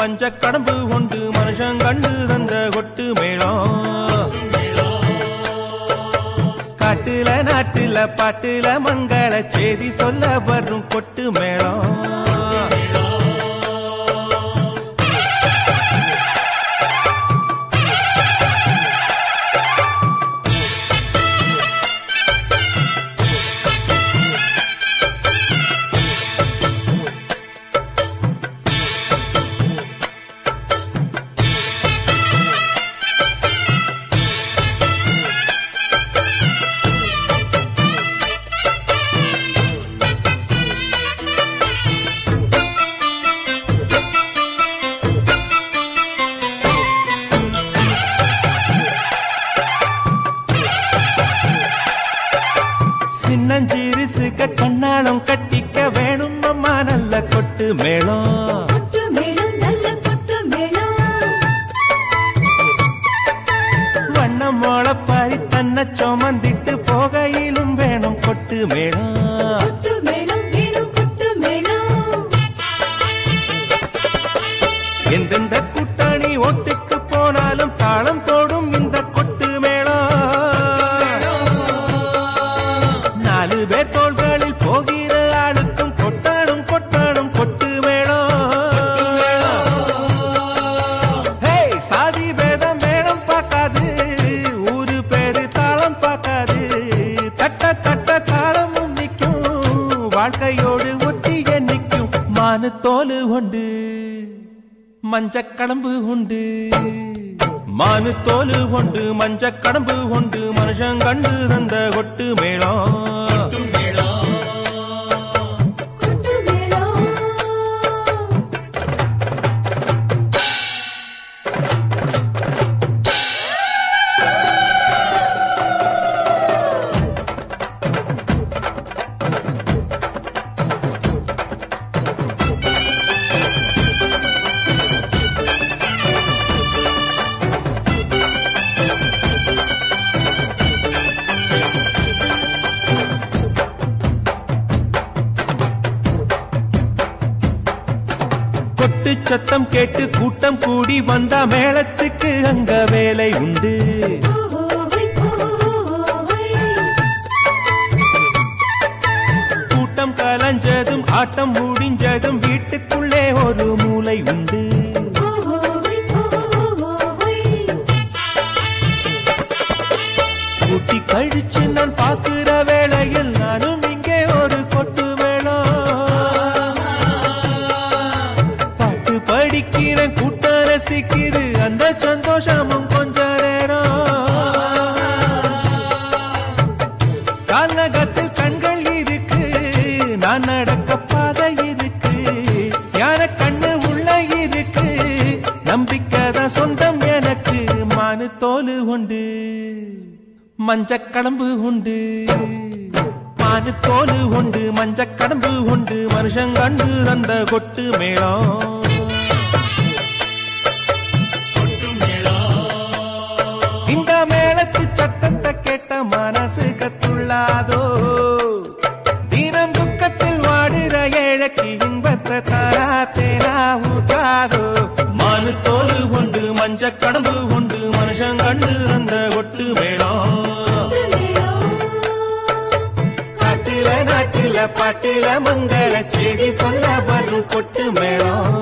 மஞ்ச கடம்பு கொண்டு மனுஷன் கண்டு தந்த கொட்டு மேளம் காட்டுல நாட்டுல பாட்டுல மங்கள செய்தி சொல்ல வரும் கொட்டு மேளம் சின்னஞ்சிறுசுக கண்ணாலம் கட்டிக்க வேணும் அம்மா நல்ல கொட்டு மேளம் கொட்டு மேளம் நல்ல கொட்டு மேளம் வண்ணம் மோளப்பாரி தன்னை சுமந்திட்டு போகையிலும் வேணும் கொட்டு மேளம் கொட்டு மேளம் வேணும் கொட்டு மேளம் எந்தெந்த கூட்டணி ஓட்டுக்கு போனாலும் தாளம் போடும் இந்த கொட்டு மேளம் நாலு பேர் தோள்களில் போகிற ஆளுக்கும் கொட்டாடும் கொட்டாடும் கொட்டு மேளம் ஹே சாதி பேதம் மேளம் பார்க்காது ஊரு பேரு தாளம் பார்க்காது தட்ட தட்ட தாளமும் நிற்கும் வாழ்க்கையோடு ஒத்திய நிற்கும் மானு தோலு உண்டு மஞ்ச கடம்பு உண்டு மானு தோலு கொண்டு மஞ்ச கடம்பு கொண்டு மனுஷன் கண்டு தந்த கொட்டு மேளம் கொட்டு மேளம் கொட்டு சத்தம் கேட்டு கூட்டம் கூடி வந்தா மேளத்துக்கு அங்க வேலை உண்டு ஓஹோய் ஓஹோய் கூட்டம் கலைஞ்சதும் ஆட்டம் முடிஞ்சதும் வீட்டுக்குள்ளே ஒரு மூலை உண்டு ஓஹோய் ஓஹோய் கூட்டி கழிச்சு நான் பாக்குற வேளையில் நானும் இங்கே ஒரு கொட்டு வேளம் பாட்டு படிக்கிறேன் கூட்டம் ரசிக்குது அந்த சந்தோஷமும் கொஞ்ச நேரம் கால்நகத்தில் கண்கள் இருக்கு நான் நடக்க பாதை இருக்கு ஞான கண்ணு உள்ள இருக்கு நம்பிக்கை தான் சொந்தம் எனக்கு மானு தோலு உண்டு மஞ்ச கடம்பு உண்டு மானு தோலு உண்டு மஞ்ச கடம்பு உண்டு மனுஷன் கண்டு அந்த கொட்டு மேளம் இந்த மேளத்து சத்தத்தை கேட்ட மனசு கத்துள்ளாதோ தினம் துக்கத்தில் வாடுற ஏழைக்கு இன்பத்தை தாரா தேனா ஊத்தாதோ மானு தோலு கொண்டு மஞ்ச கடம்பு கொண்டு மனுஷன் கண்டு அந்த கொட்டு மேளம் கொட்டு மேளம் காட்டுல நாட்டுல பாட்டுல மங்கள செய்தி சொல்ல வரும் கொட்டு மேளம்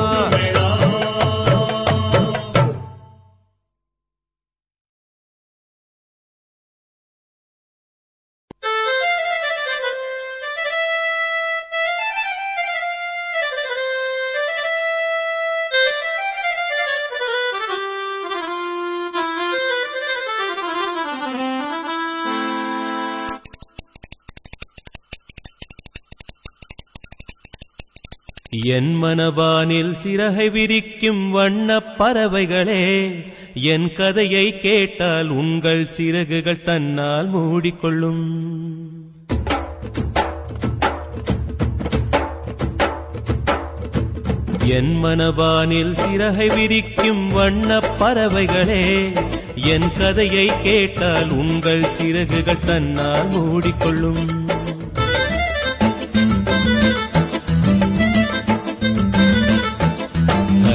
என் மனவானில் சிறகை விரிக்கும் வண்ணப் பறவைகளே என் கதையை கேட்டால் உங்கள் சிறகுகள் தன்னால் மூடிக்கொள்ளும் என் மனவானில் சிறகை விரிக்கும் வண்ணப் பறவைகளே என் கதையை கேட்டால் உங்கள் சிறகுகள் தன்னால் மூடிக்கொள்ளும்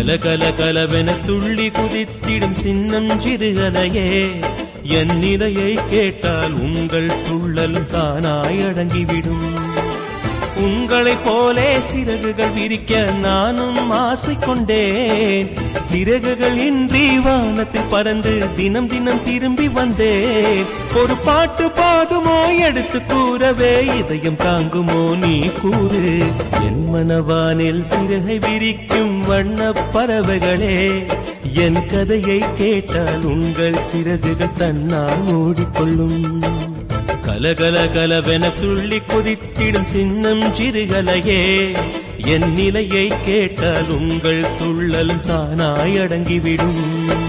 கல கல கலவென துள்ளி குதித்திடும் சின்னம் சிறுகலையே என் நிலையை கேட்டால் உங்கள் துள்ளலும் தானாய் அடங்கிவிடும் உங்களைப் போலே சிறகுகள் விரிக்க நானும் ஆசை கொண்டேன் சிறகுகள் இன்றி வானத்தில் பறந்து தினம் தினம் திரும்பி வந்தேன் ஒரு பாட்டு போதுமோ எடுத்து கூறவே இதயம் தாங்குமோ நீ கூறு என் மனவானில் சிறகை விரிக்கும் வண்ணப் பறவைகளே என் கதையை கேட்டால் உங்கள் சிறகுகள் தன்னால் மூடிக்கொள்ளும் கலகல கலவென துள்ளி குதித்திடும் சின்னம் சிறுகலையே என் நிலையை கேட்டால் உங்கள் துள்ளலும் தானாய் அடங்கிவிடும்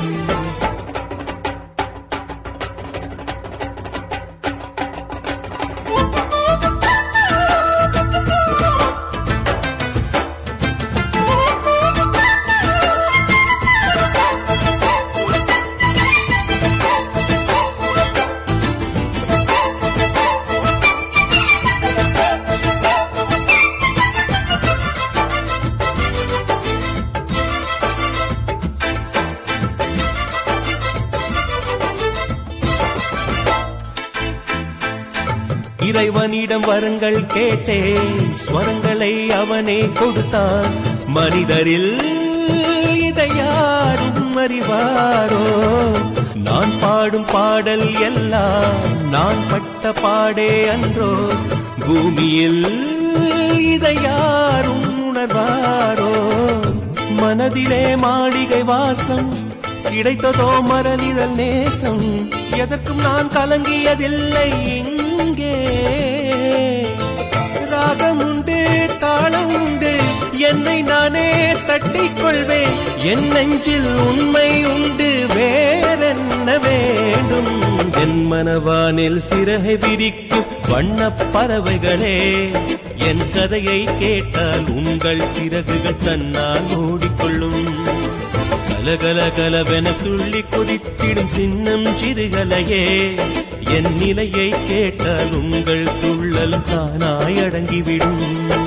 இறைவனிடம் வரங்கள் கேட்டேன் ஸ்வரங்களை அவனே கொடுத்தான் மனிதரில் இதை யாரும் அறிவாரோ நான் பாடும் பாடல் எல்லாம் நான் பட்ட பாடே அன்றோ பூமியில் இதை யாரும் உணர்வாரோ மனதிலே மாளிகை வாசம் கிடைத்ததோ மரநிழல் நேசம் எதற்கும் நான் கலங்கியதில்லை இங்கே ராகம் உண்டு தாளம் உண்டு என்னை நானே தட்டிக் கொள்வேன் என் நெஞ்சில் உண்மை உண்டு வேறென்ன வேண்டும் என் மனவானில் சிறகை விரிக்கும் வண்ணப் பறவைகளே என் கதையை கேட்டால் உங்கள் சிறகுகள் தன்னால் ஓடிக்கொள்ளும் கலகல கலவென துள்ளி குதித்திடும் சின்னம் சிறுகலையே என் நிலையை கேட்டால் உங்கள் துள்ளலும் தானாய் அடங்கிவிடும்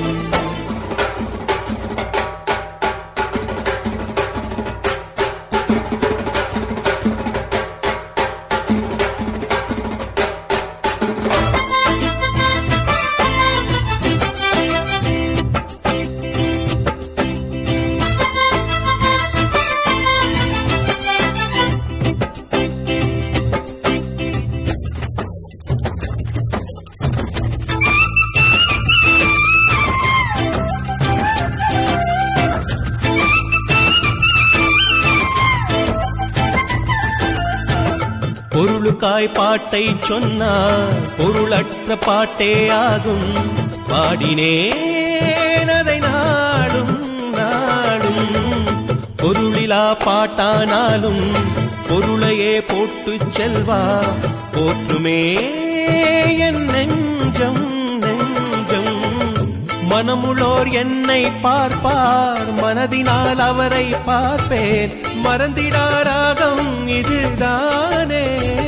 பொருளுக்காய் பாட்டை சொன்னார் பொருளற்ற பாட்டே ஆகும் பாடினேன் அதை நாடும் நாடும் பொருளிலா பாட்டானாலும் பொருளையே போட்டு செல்வா போற்றுமே என் நெஞ்சம் நெஞ்சம் மனமுளோர் என்னை பார்ப்பார் மனதினால் அவரை பார்ப்பேன் மறந்திடாராகம் இதுதானே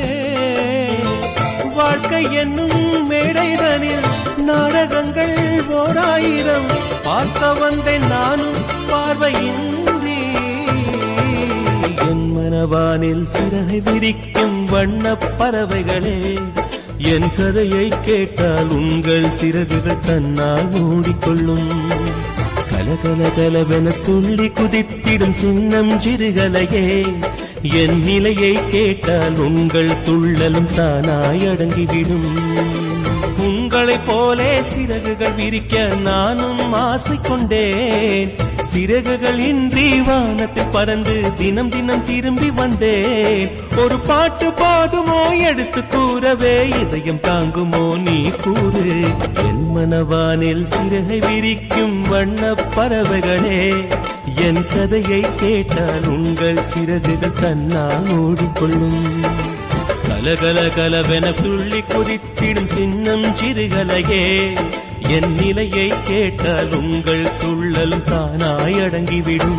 வாழ்க்கை என்னும் மேடைதனில் நாடகங்கள் ஓராயிரம் பார்க்க வந்தேன் நானும் பார்வையின்றி என் மனவானில் சிறகை விரிக்கும் வண்ணப் பறவைகளே என் கதையை கேட்டால் உங்கள் சிறகுகள் தன்னால் மூடிக்கொள்ளும் கலகல கலவென துள்ளி குதித்திடும் சின்னம் சிறுகலையே என் நிலையை கேட்டால் உங்கள் துள்ளலும் தானாய் அடங்கிவிடும் உங்களைப் போலே சிறகுகள் விரிக்க நானும் ஆசை கொண்டேன் சிறகுகள் இன்றி வானத்தில் பறந்து தினம் தினம் திரும்பி வந்தேன் ஒரு பாட்டு போதுமோ எடுத்து கூறவே இதயம் தாங்குமோ நீ கூறு என் மனவானில் சிறகை விரிக்கும் வண்ணப் பறவைகளே என் கதையை கேட்டால் உங்கள் சிறகுகள் தன்னால் ஓடிக்கொள்ளும் கலகல கலவென துள்ளி குதித்திடும் சின்னம் சிறுகலையே என் நிலையை கேட்டால் உங்கள் துள்ளலும் தானாய் அடங்கிவிடும்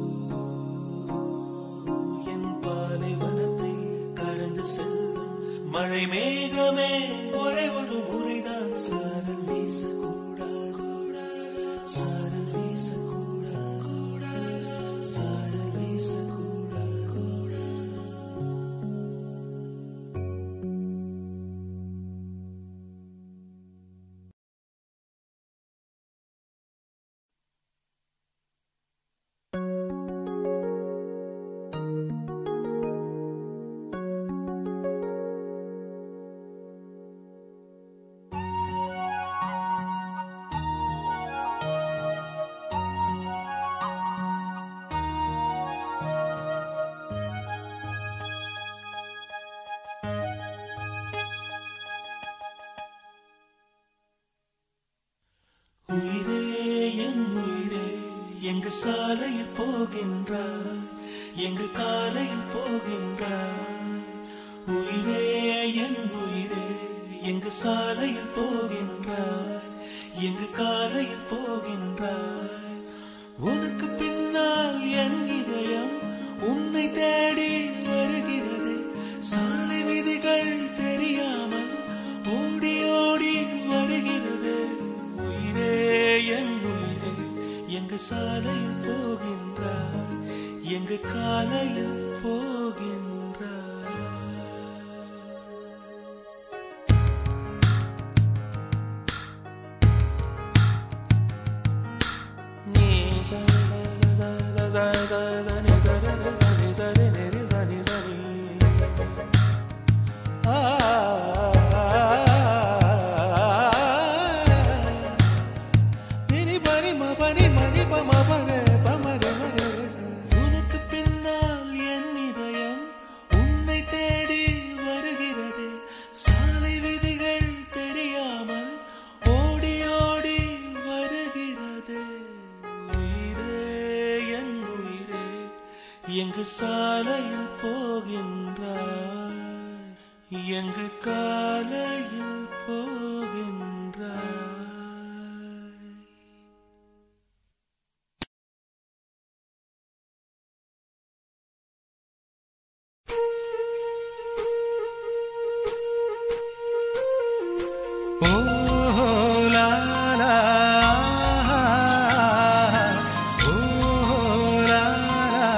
என் பாலைவனத்தை கடந்து செல்லும் மழை மேகமே ஒரே ஒரு முறைதான் சாரல் வீசக்கூடாது சாரல் வீசக்கூடாது சாரல் வீசக்கூடாது உயிரே என் உயிரே எங்கு சாலையில் போகின்றாய் எங்கு காலையில் போகின்றாய் உயிரே என் உயிரே எங்கு சாலையில் போகின்றாய் எங்கு காலையில் போகின்றாய் உனக்கு பின்னால் என் இதயம் உன்னை தேடி வருகிறது சாலை விதிகள் தெரியாமல் ஓடி ஓடி வருகிறது உயிரே என் உயிரே எங்கு சாலையில் போகின்றாய் எங்கு காலையில் போகின்றாய் நீ சா சா சா சா சா சா சா நீ சா ரே ரே சா நீ சா ரே ரே ரே சா நீ சா நீ. ஆ, நினி பனி ம பனி மணி ப ம ப ரே ப ம ரே ம ரே ரே சா. உனக்கு பின்னால் என் இதயம் உன்னை தேடி வருகிறது சாலை விதிகள் தெரியாமல் ஓடி ஓடி வருகிறது உயிரே என் உயிரே எங்கு சாலையில் போகின்றாய் எங்கு காலையில் போகின்றாய் Oh la la, oh la la,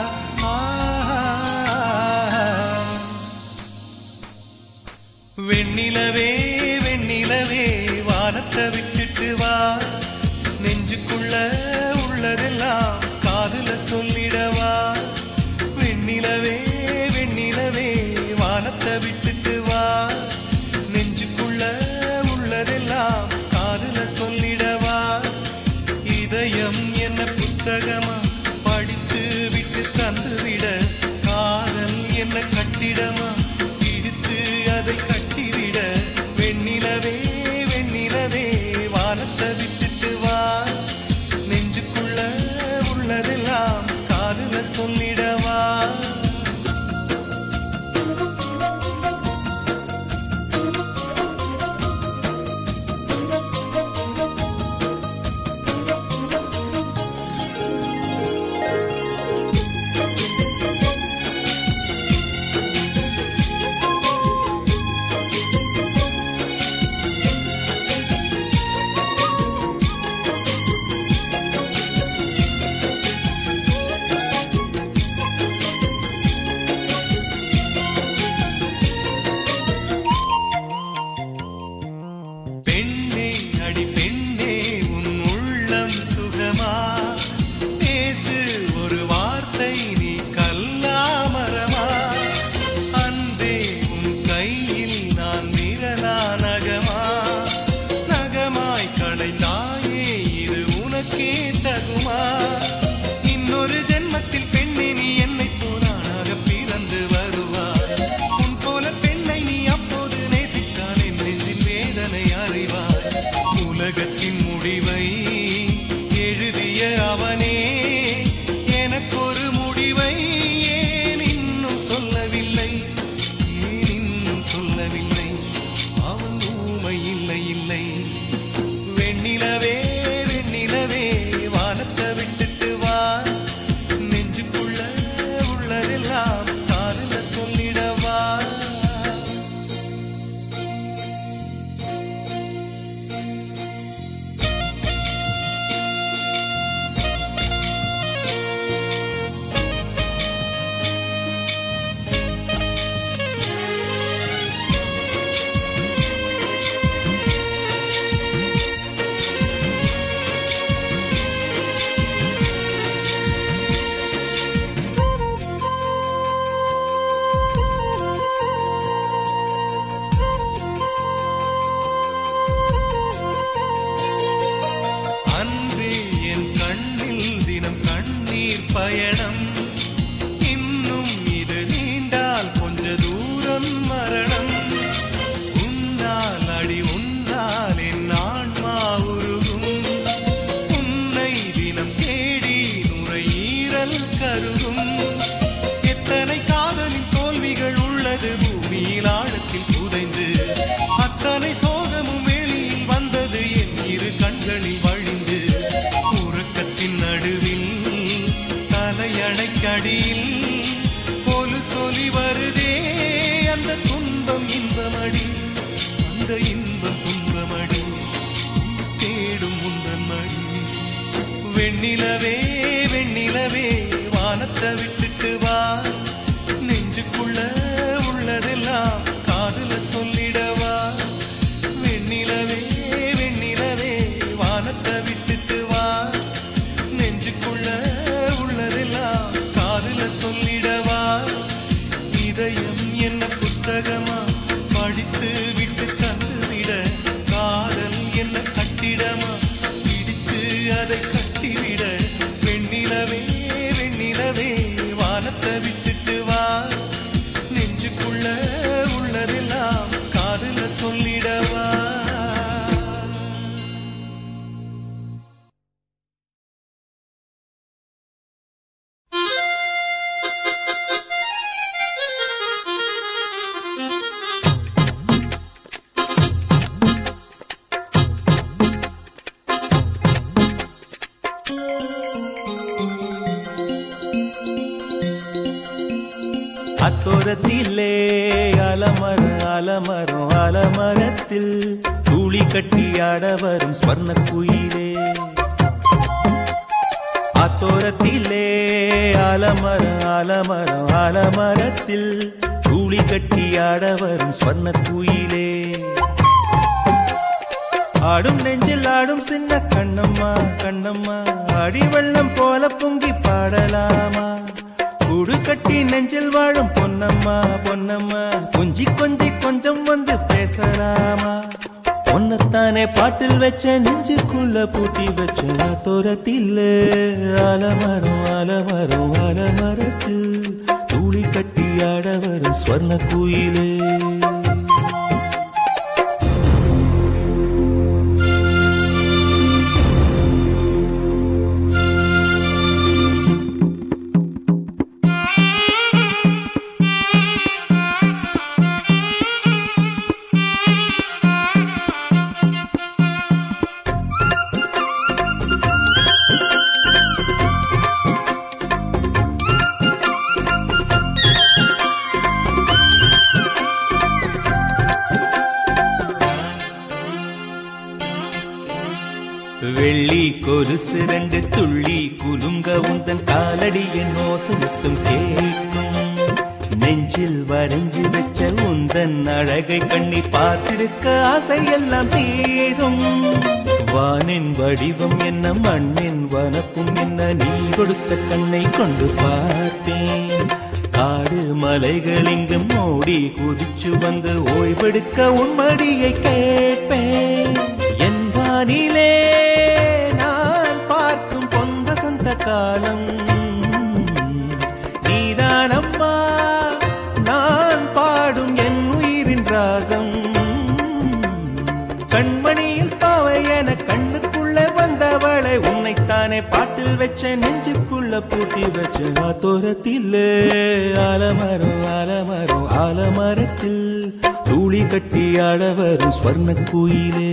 வெண்ணிலவே வெண்ணிலவே வானத்தை விட்டுட்டு வா நெஞ்சுக்குள்ள உள்ளதெல்லாம் காதுல சொல்லிடவா வெண்ணிலவே வெண்ணிலவே வானத்தை விட்டுட்டு வா நெஞ்சுக்குள்ள உள்ளதெல்லாம் காதுல சொல்லிடவா இதயம் என்ன புத்தகமா படித்து விட்டு தந்துவிட காதல் என்ன கட்டிடமா இடித்து அதை கட்டிவிட வெண்ணிலவே வெண்ணிலவே வானத்தை விட்டுட்டு வா நெஞ்சுக்குள்ள உள்ளதெல்லாம் காதுல சொல்லிடவா துன்பம் துன்பமடி தேடும் உந்தன் மடி வெண்ணிலவே வெண்ணிலவே வானத்தை விட்டுட்டு வா நெஞ்சுக்குள்ள உள்ளதெல்லாம் காதுல சொல்லிடவா வெண்ணிலவே வெண்ணிலவே வானத்தை விட்டுட்டு வா நெஞ்சுக்குள்ள உள்ளதெல்லாம் காதுல சொல்லிடவா இதயம் என்ன புத்தகமா படித்து விட்டு தந்து விட காதல் என்ன கட்டிடமா பிடித்து அதை கட்டிவிட வெண்ணிலவே வெண்ணிலவே வானத்தை விட்டுட்டு வா நெஞ்சுக்குள்ள உள்ளதெல்லாம் காதுல சொல்லிடவா அத்தோரத்திலே அலமரம் அலமரம் அலமரத்தில் தூளி கட்டி ஆட வரும் ஸ்வர்ண குயிலே அத்தோரத்திலே அலமரம் அலமரம் அலமரத்தில் தூளி கட்டி ஆட வரும் ஸ்வர்ண குயிலே ஆடும் நெஞ்சில் ஆடும் சின்ன கண்ணம்மா கண்ணம்மா அடி வெள்ளம் போல பொங்கி பாடலாமா கூடு கட்டி நெஞ்சில் வாழும் பொன்னம்மா பொன்னம்மா கொஞ்சி கொஞ்சி கொஞ்சம் வந்து பேசலாமா பொன்னத்தானே பாட்டில் வச்ச நெஞ்சுக்குள்ள பூட்டி வச்ச தோரத்தில் அலமரம் அலமரம் அலமரத்தில் தூளி கட்டி ஆட வரும் ஸ்வர்ண குயிலே வெள்ளி கொலுசு ரெண்டு துள்ளி குலுங்க உந்தன் காலடியின் ஓசையட்டும் கேட்கும் நெஞ்சில் வரைஞ்சு வச்ச உந்தன் அழகை கண்ணி பார்த்திருக்க ஆசையெல்லாம் தீரும் வானின் வடிவம் என்ன மண்ணின் வனப்பும் என்ன நீ கொடுத்த கண்ணை கொண்டு பார்த்தேன் காடு மலைகள் இங்கு மோடி குதிச்சு வந்து ஓய்வெடுக்க உன் மடியை கேட்பேன் என் வானிலே நான் பார்க்கும் பொன் வசந்த காலம் நீதானம்மா நான் பாடும் என் உயிரின் ராகம் கண்மணியில் பாவை என கண்ணுக்குள்ளே வந்தவளை உன்னைத்தானே பாட்டில் வச்ச நெஞ்சுக்குள்ள பூட்டி வச்ச ஆத்தோரத்தில் ஆலமரம் ஆலமரம் ஆலமரத்தில் தூளி கட்டி ஆட வரும் ஸ்வர்ண குயிலே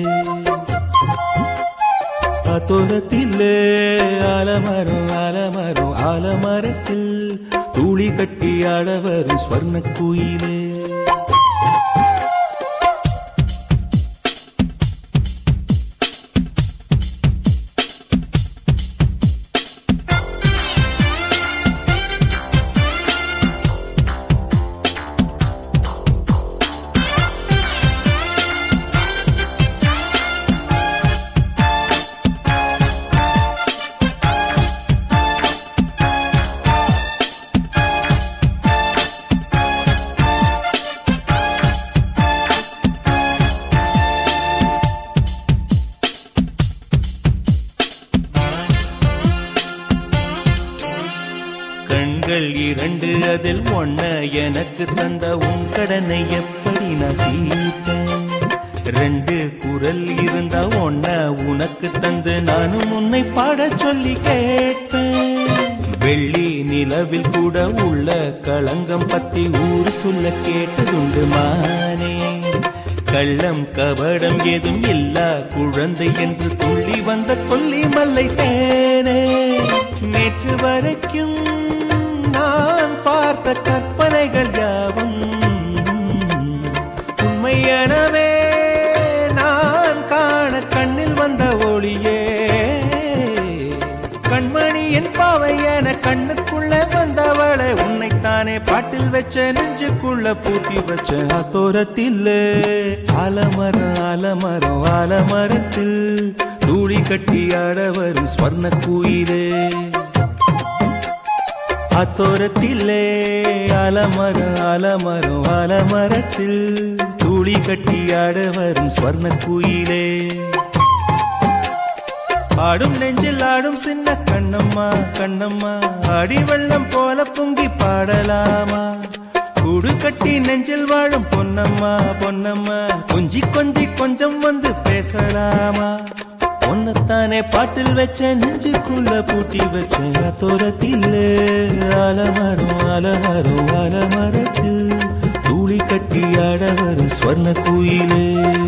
ஆத்தோரத்தில் ஆலமரம் ஆலமரம் ஆலமரத்தில் தூளி கட்டி ஆட வரும் ஸ்வர்ண குயிலே கண்கள் இரண்டு அதில் ஒன்ன எனக்கு தந்த உன் கடனை எப்படி நான் தீர்ப்பேன் ரெண்டு குரல் இருந்தா ஒன்ன உனக்கு தந்து நானும் உன்னை பாடச் சொல்லி கேட்பேன் வெள்ளி நிலவில் கூட உள்ள களங்கம் பத்தி ஊர் சொல்ல கேட்டதுண்டு மானே கள்ளம் கபடம் ஏதும் இல்லா குழந்தை என்று துள்ளி வந்த கொல்லி மல்லை தேனே நேற்று வரைக்கும் நான் பார்த்த கற்பனைகள் யாவும் உண்மையனவே நான் பாட்டில் வச்ச நெஞ்சுக்குள்ள பூட்டி வச்ச அத்தோரத்தில் ஆலமரம் ஆலமரம் ஆலமரத்தில் தூளி கட்டி ஆட வரும் ஸ்வர்ண குயிலே அத்தோரத்திலே ஆலமரம் ஆலமரம் ஆலமரத்தில் தூளி கட்டி ஆட வரும் ஸ்வர்ண குயிலே ஆடும் நெஞ்சில் ஆடும் சின்ன கண்ணம்மா கண்ணம்மா அடி வெள்ளம் போல பொங்கி பாடலாமா கூடு கட்டி நெஞ்சில் வாழும் பொன்னம்மா பொன்னம்மா கொஞ்சி கொஞ்சி கொஞ்சம் வந்து பேசலாமா ஒன்னத்தானே பாட்டில் வச்ச நெஞ்சுக்குள்ள பூட்டி வச்ச தோரத்தில் ஆலமரம் ஆலமரம் ஆலமரத்தில் தூளி கட்டி ஆட வரும் ஸ்வர்ண குயிலே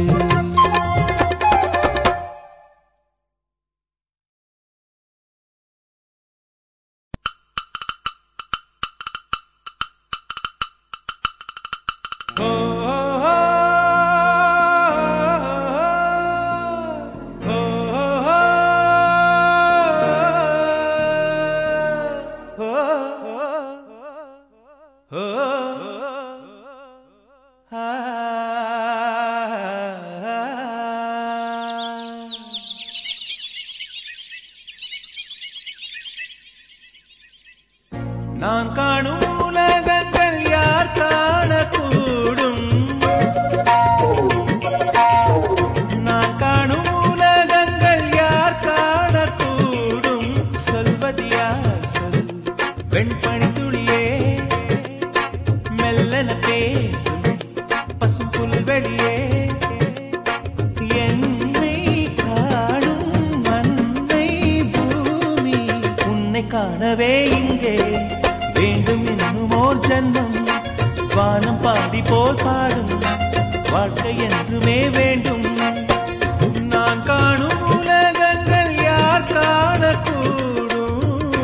நான் காணும் உலகங்கள் யார் காணக்கூடும் நான் காணும் உலகங்கள் யார் காணக்கூடும் சொல்வது யார் சொல் வெண்பணி துளியே மெல்லன பேசும் பசும் புல்வெளியே என்னை காணும் மண்ணை பூமி உன்னை காணவே இங்கே வேண்டும் இன்னும் ஓர் ஜன்மம் வானம் பாடி போல் பாடும் வாழ்க்கை என்றுமே வேண்டும் நான் காணும் உலகங்கள் யார் காணக்கூடும்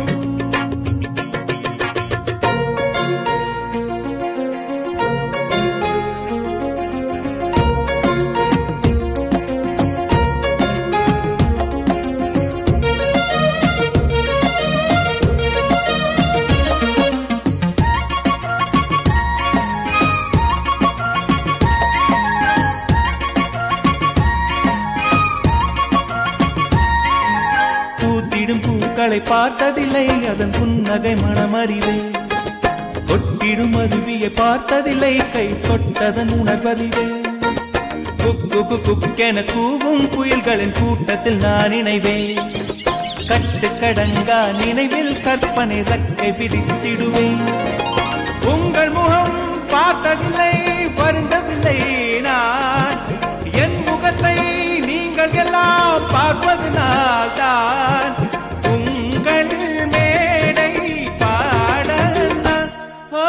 பூத்திடும் பூக்களை பார்த்ததில்லை அதன் புன்னகை மனமறிவே கொட்டிடும் அருவியை பார்த்ததில்லை கை தொட்டதன் உணர்வறிவே குக்கு குக்கு குக்கென கூவும் புயல்களின் கூட்டத்தில் நான் இணைவேன் கட்டு கடங்கா நினைவில் கற்பனை ரக்கை விரித்திடுவேன் உங்கள் முகம் பார்த்ததில்லை வருந்தவில்லை நான் என் முகத்தை நீங்கள் எல்லாம் பார்ப்பதனால் தான் உங்கள் மேடை பாட நான் ஓ,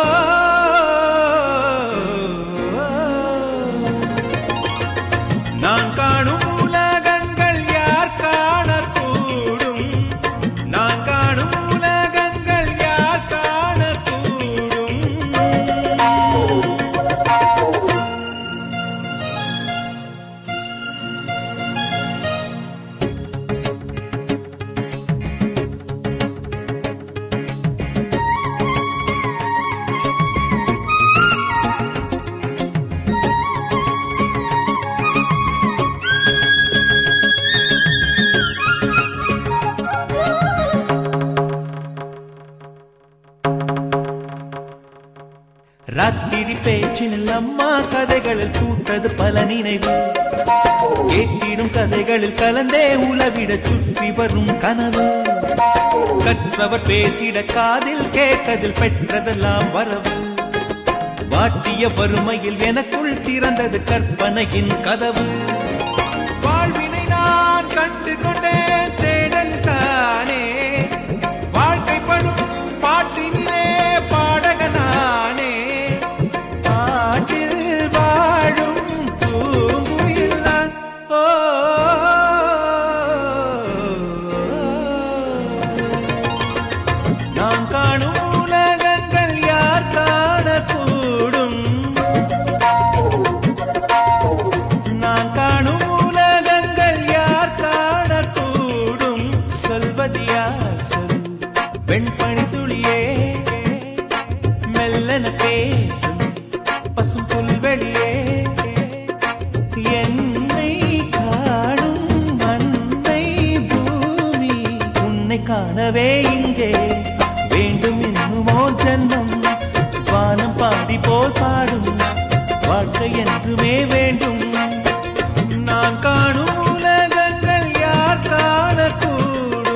நான் காணும் உலகங்கள் யார் காணக்கூடும் நான் காணும் உலகங்கள் யார் காணக்கூடும் ராத்திரி பேச்சினில் அம்மா கதைகளில் பூத்தது பல நினைவு கேட்டிடும் கதைகளில் கலந்தே உலவிட சுற்றி வரும் கனவு கற்றவர் பேசிட காதில் கேட்டதில் பெற்றதெல்லாம் வரவு வாட்டிய வறுமையில் எனக்குள் திறந்தது கற்பனையின் கதவு வாழ்வினை நான் கண்டு கொண்டேன் தேடல் தானே வாழ்க்கைப்படும் பாட்டினிலே பாடகனானே பாட்டில் வாழும் பூங்குயில் நான். ஓ நான் காணும் உலகங்கள் யார் காணக்கூடும் நான் காணும் காணும் உலகங்கள் யார் காணக்கூடும்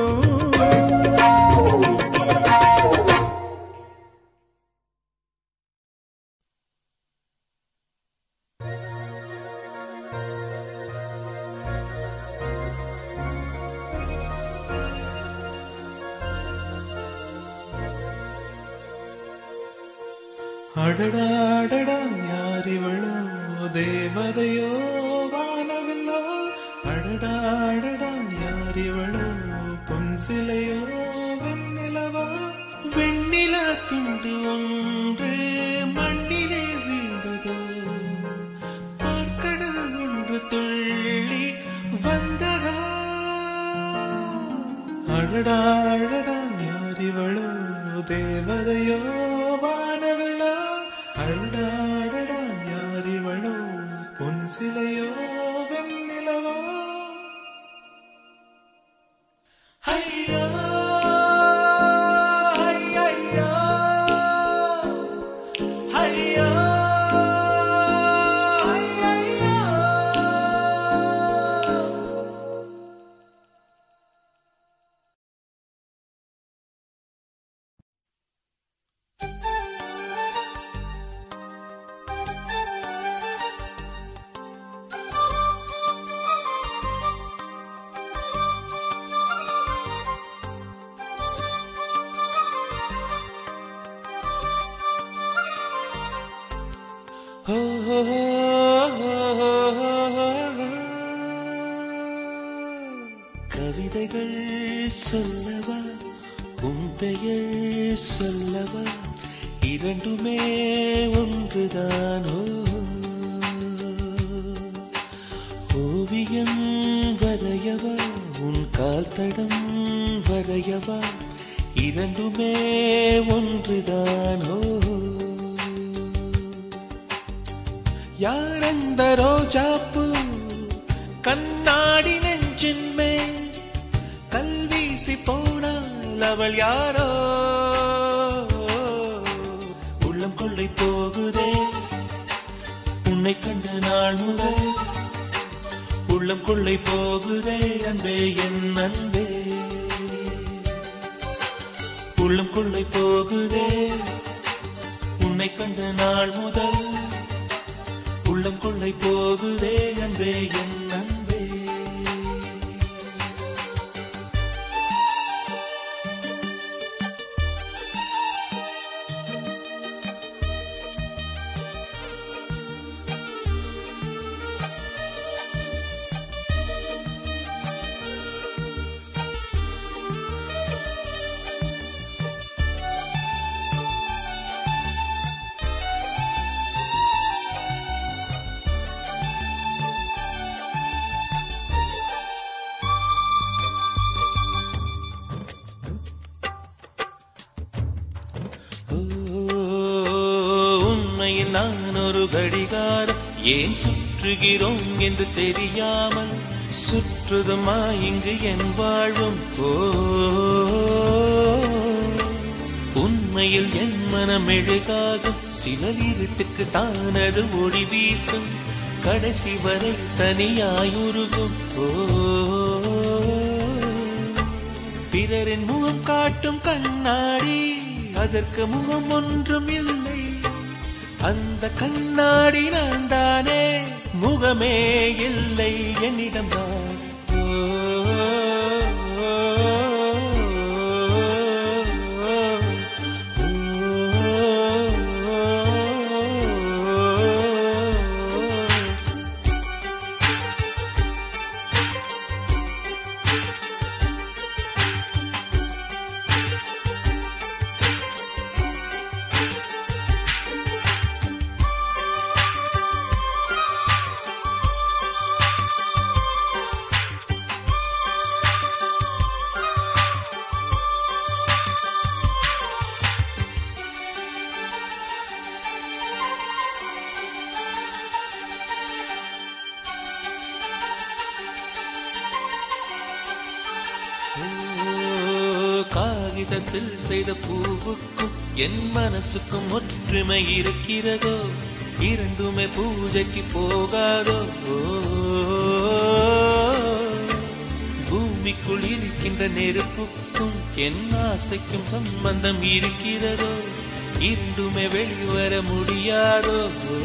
அடடா அடடா யாரிவளோ தேவதையோ வானவில்லோ அடடா அடடா யாரிவளோ பொன் சிலையோ வெண்ணிலவா வெண்ணில துண்டு ஒன்று மண்ணிலே வீழ்ந்ததோ பார்க்கடல் ஒன்று துள்ளி வந்ததா அழடா அழடா யாரிவளோ தேவதையோ வானவில்லோ அழடா அழடா யாரிவளோ பொன் சிலையோ வெண்ணிலவோ ஐயா ஐயா ஐயா ஐயா கவிதைகள் சொல்லவா உன் பெயர் சொல்லவா இரண்டுமே ஒன்றுதானோ ஓவியம் வரையவா உன் கால் தடம் வரையவா இரண்டுமே ஒன்றுதானோ யார் அந்த ரோஜாப்பூ கண்ணாடி நெஞ்சின் மேல் கல்வீசி போனால் அவள் யாரோ உள்ளம் கொள்ளை போகுதே உன்னை கண்ட நாள் முதல் உள்ளம் கொள்ளை போகுதே அன்பே என் அன்பே உள்ளம் கொள்ளை போகுதே உன்னை கண்ட நாள் முதல் உள்ளம் கொள்ளை போகுதே அன்பே என் அன்பே ஓ, உண்மையில் நான் ஒரு கடிகாரம் ஏன் சுற்றுகிறோம் என்று தெரியாமல் சுற்றுதுமா இங்கு என் வாழ்வும் ஓ உண்மையில் என் மனம் எழுகாகும் சிலர் இருட்டுக்கு தானது ஒளி வீசும் கடைசி வரை தனியாயுருகும் ஓ பிறரின் முகம் காட்டும் கண்ணாடி அதற்கு முகம் ஒன்றும் இல்லை அந்த கண்ணாடி நான் தானே முகமே இல்லை என்னிடம் தான் காகிதத்தில் செய்த பூவுக்கும் என் மனசுக்கும் ஒற்றுமை இருக்கிறதோ இரண்டுமே பூஜைக்கு போகாதோ ஓ பூமிக்குள் இருக்கின்ற நெருப்புக்கும் என் ஆசைக்கும் சம்பந்தம் இருக்கிறதோ இரண்டுமே வெளிவர முடியாதோ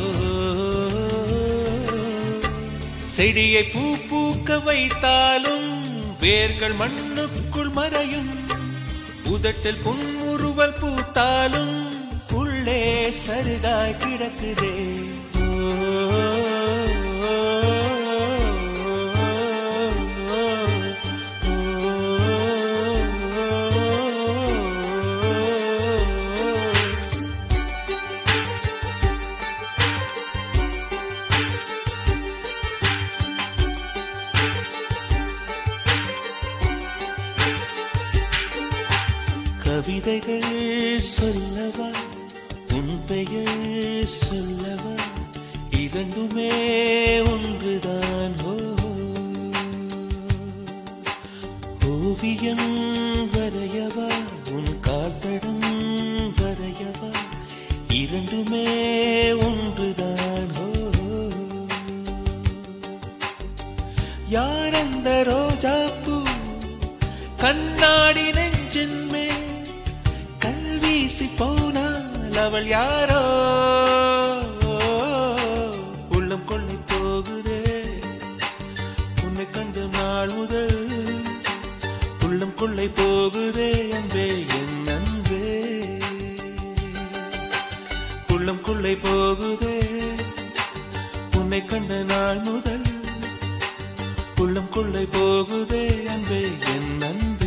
செடியை பூ பூக்க வைத்தாலும் வேர்கள் மண்ணுக்குள் மறையும் உதட்டில் புன்முறுவல் பூத்தாலும் உள்ளே சருகாய் கிடக்குதே கவிதைகள் சொல்லவா உன் பெயர் சொல்லவா இரண்டுமே ஒன்றுதான் ஓ ஓவியம் வரையவா உன் காத்தடம் வரையவா இரண்டுமே ஒன்றுதான் ஓ யார் அந்த ரோஜா பூ கண்ணாடி நெஞ்சின் மேல் கல்வீசி போனால் அவள் யாரோ உள்ளம் கொள்ளை போகுதே உன்னை கண்டு நாள் முதல் உள்ளம் கொள்ளை போகுதே அன்பே என் அன்பே உள்ளம் கொள்ளை போகுதே உன்னை கண்ட நாள் முதல் உள்ளம் கொள்ளை போகுதே அன்பே என் அன்பே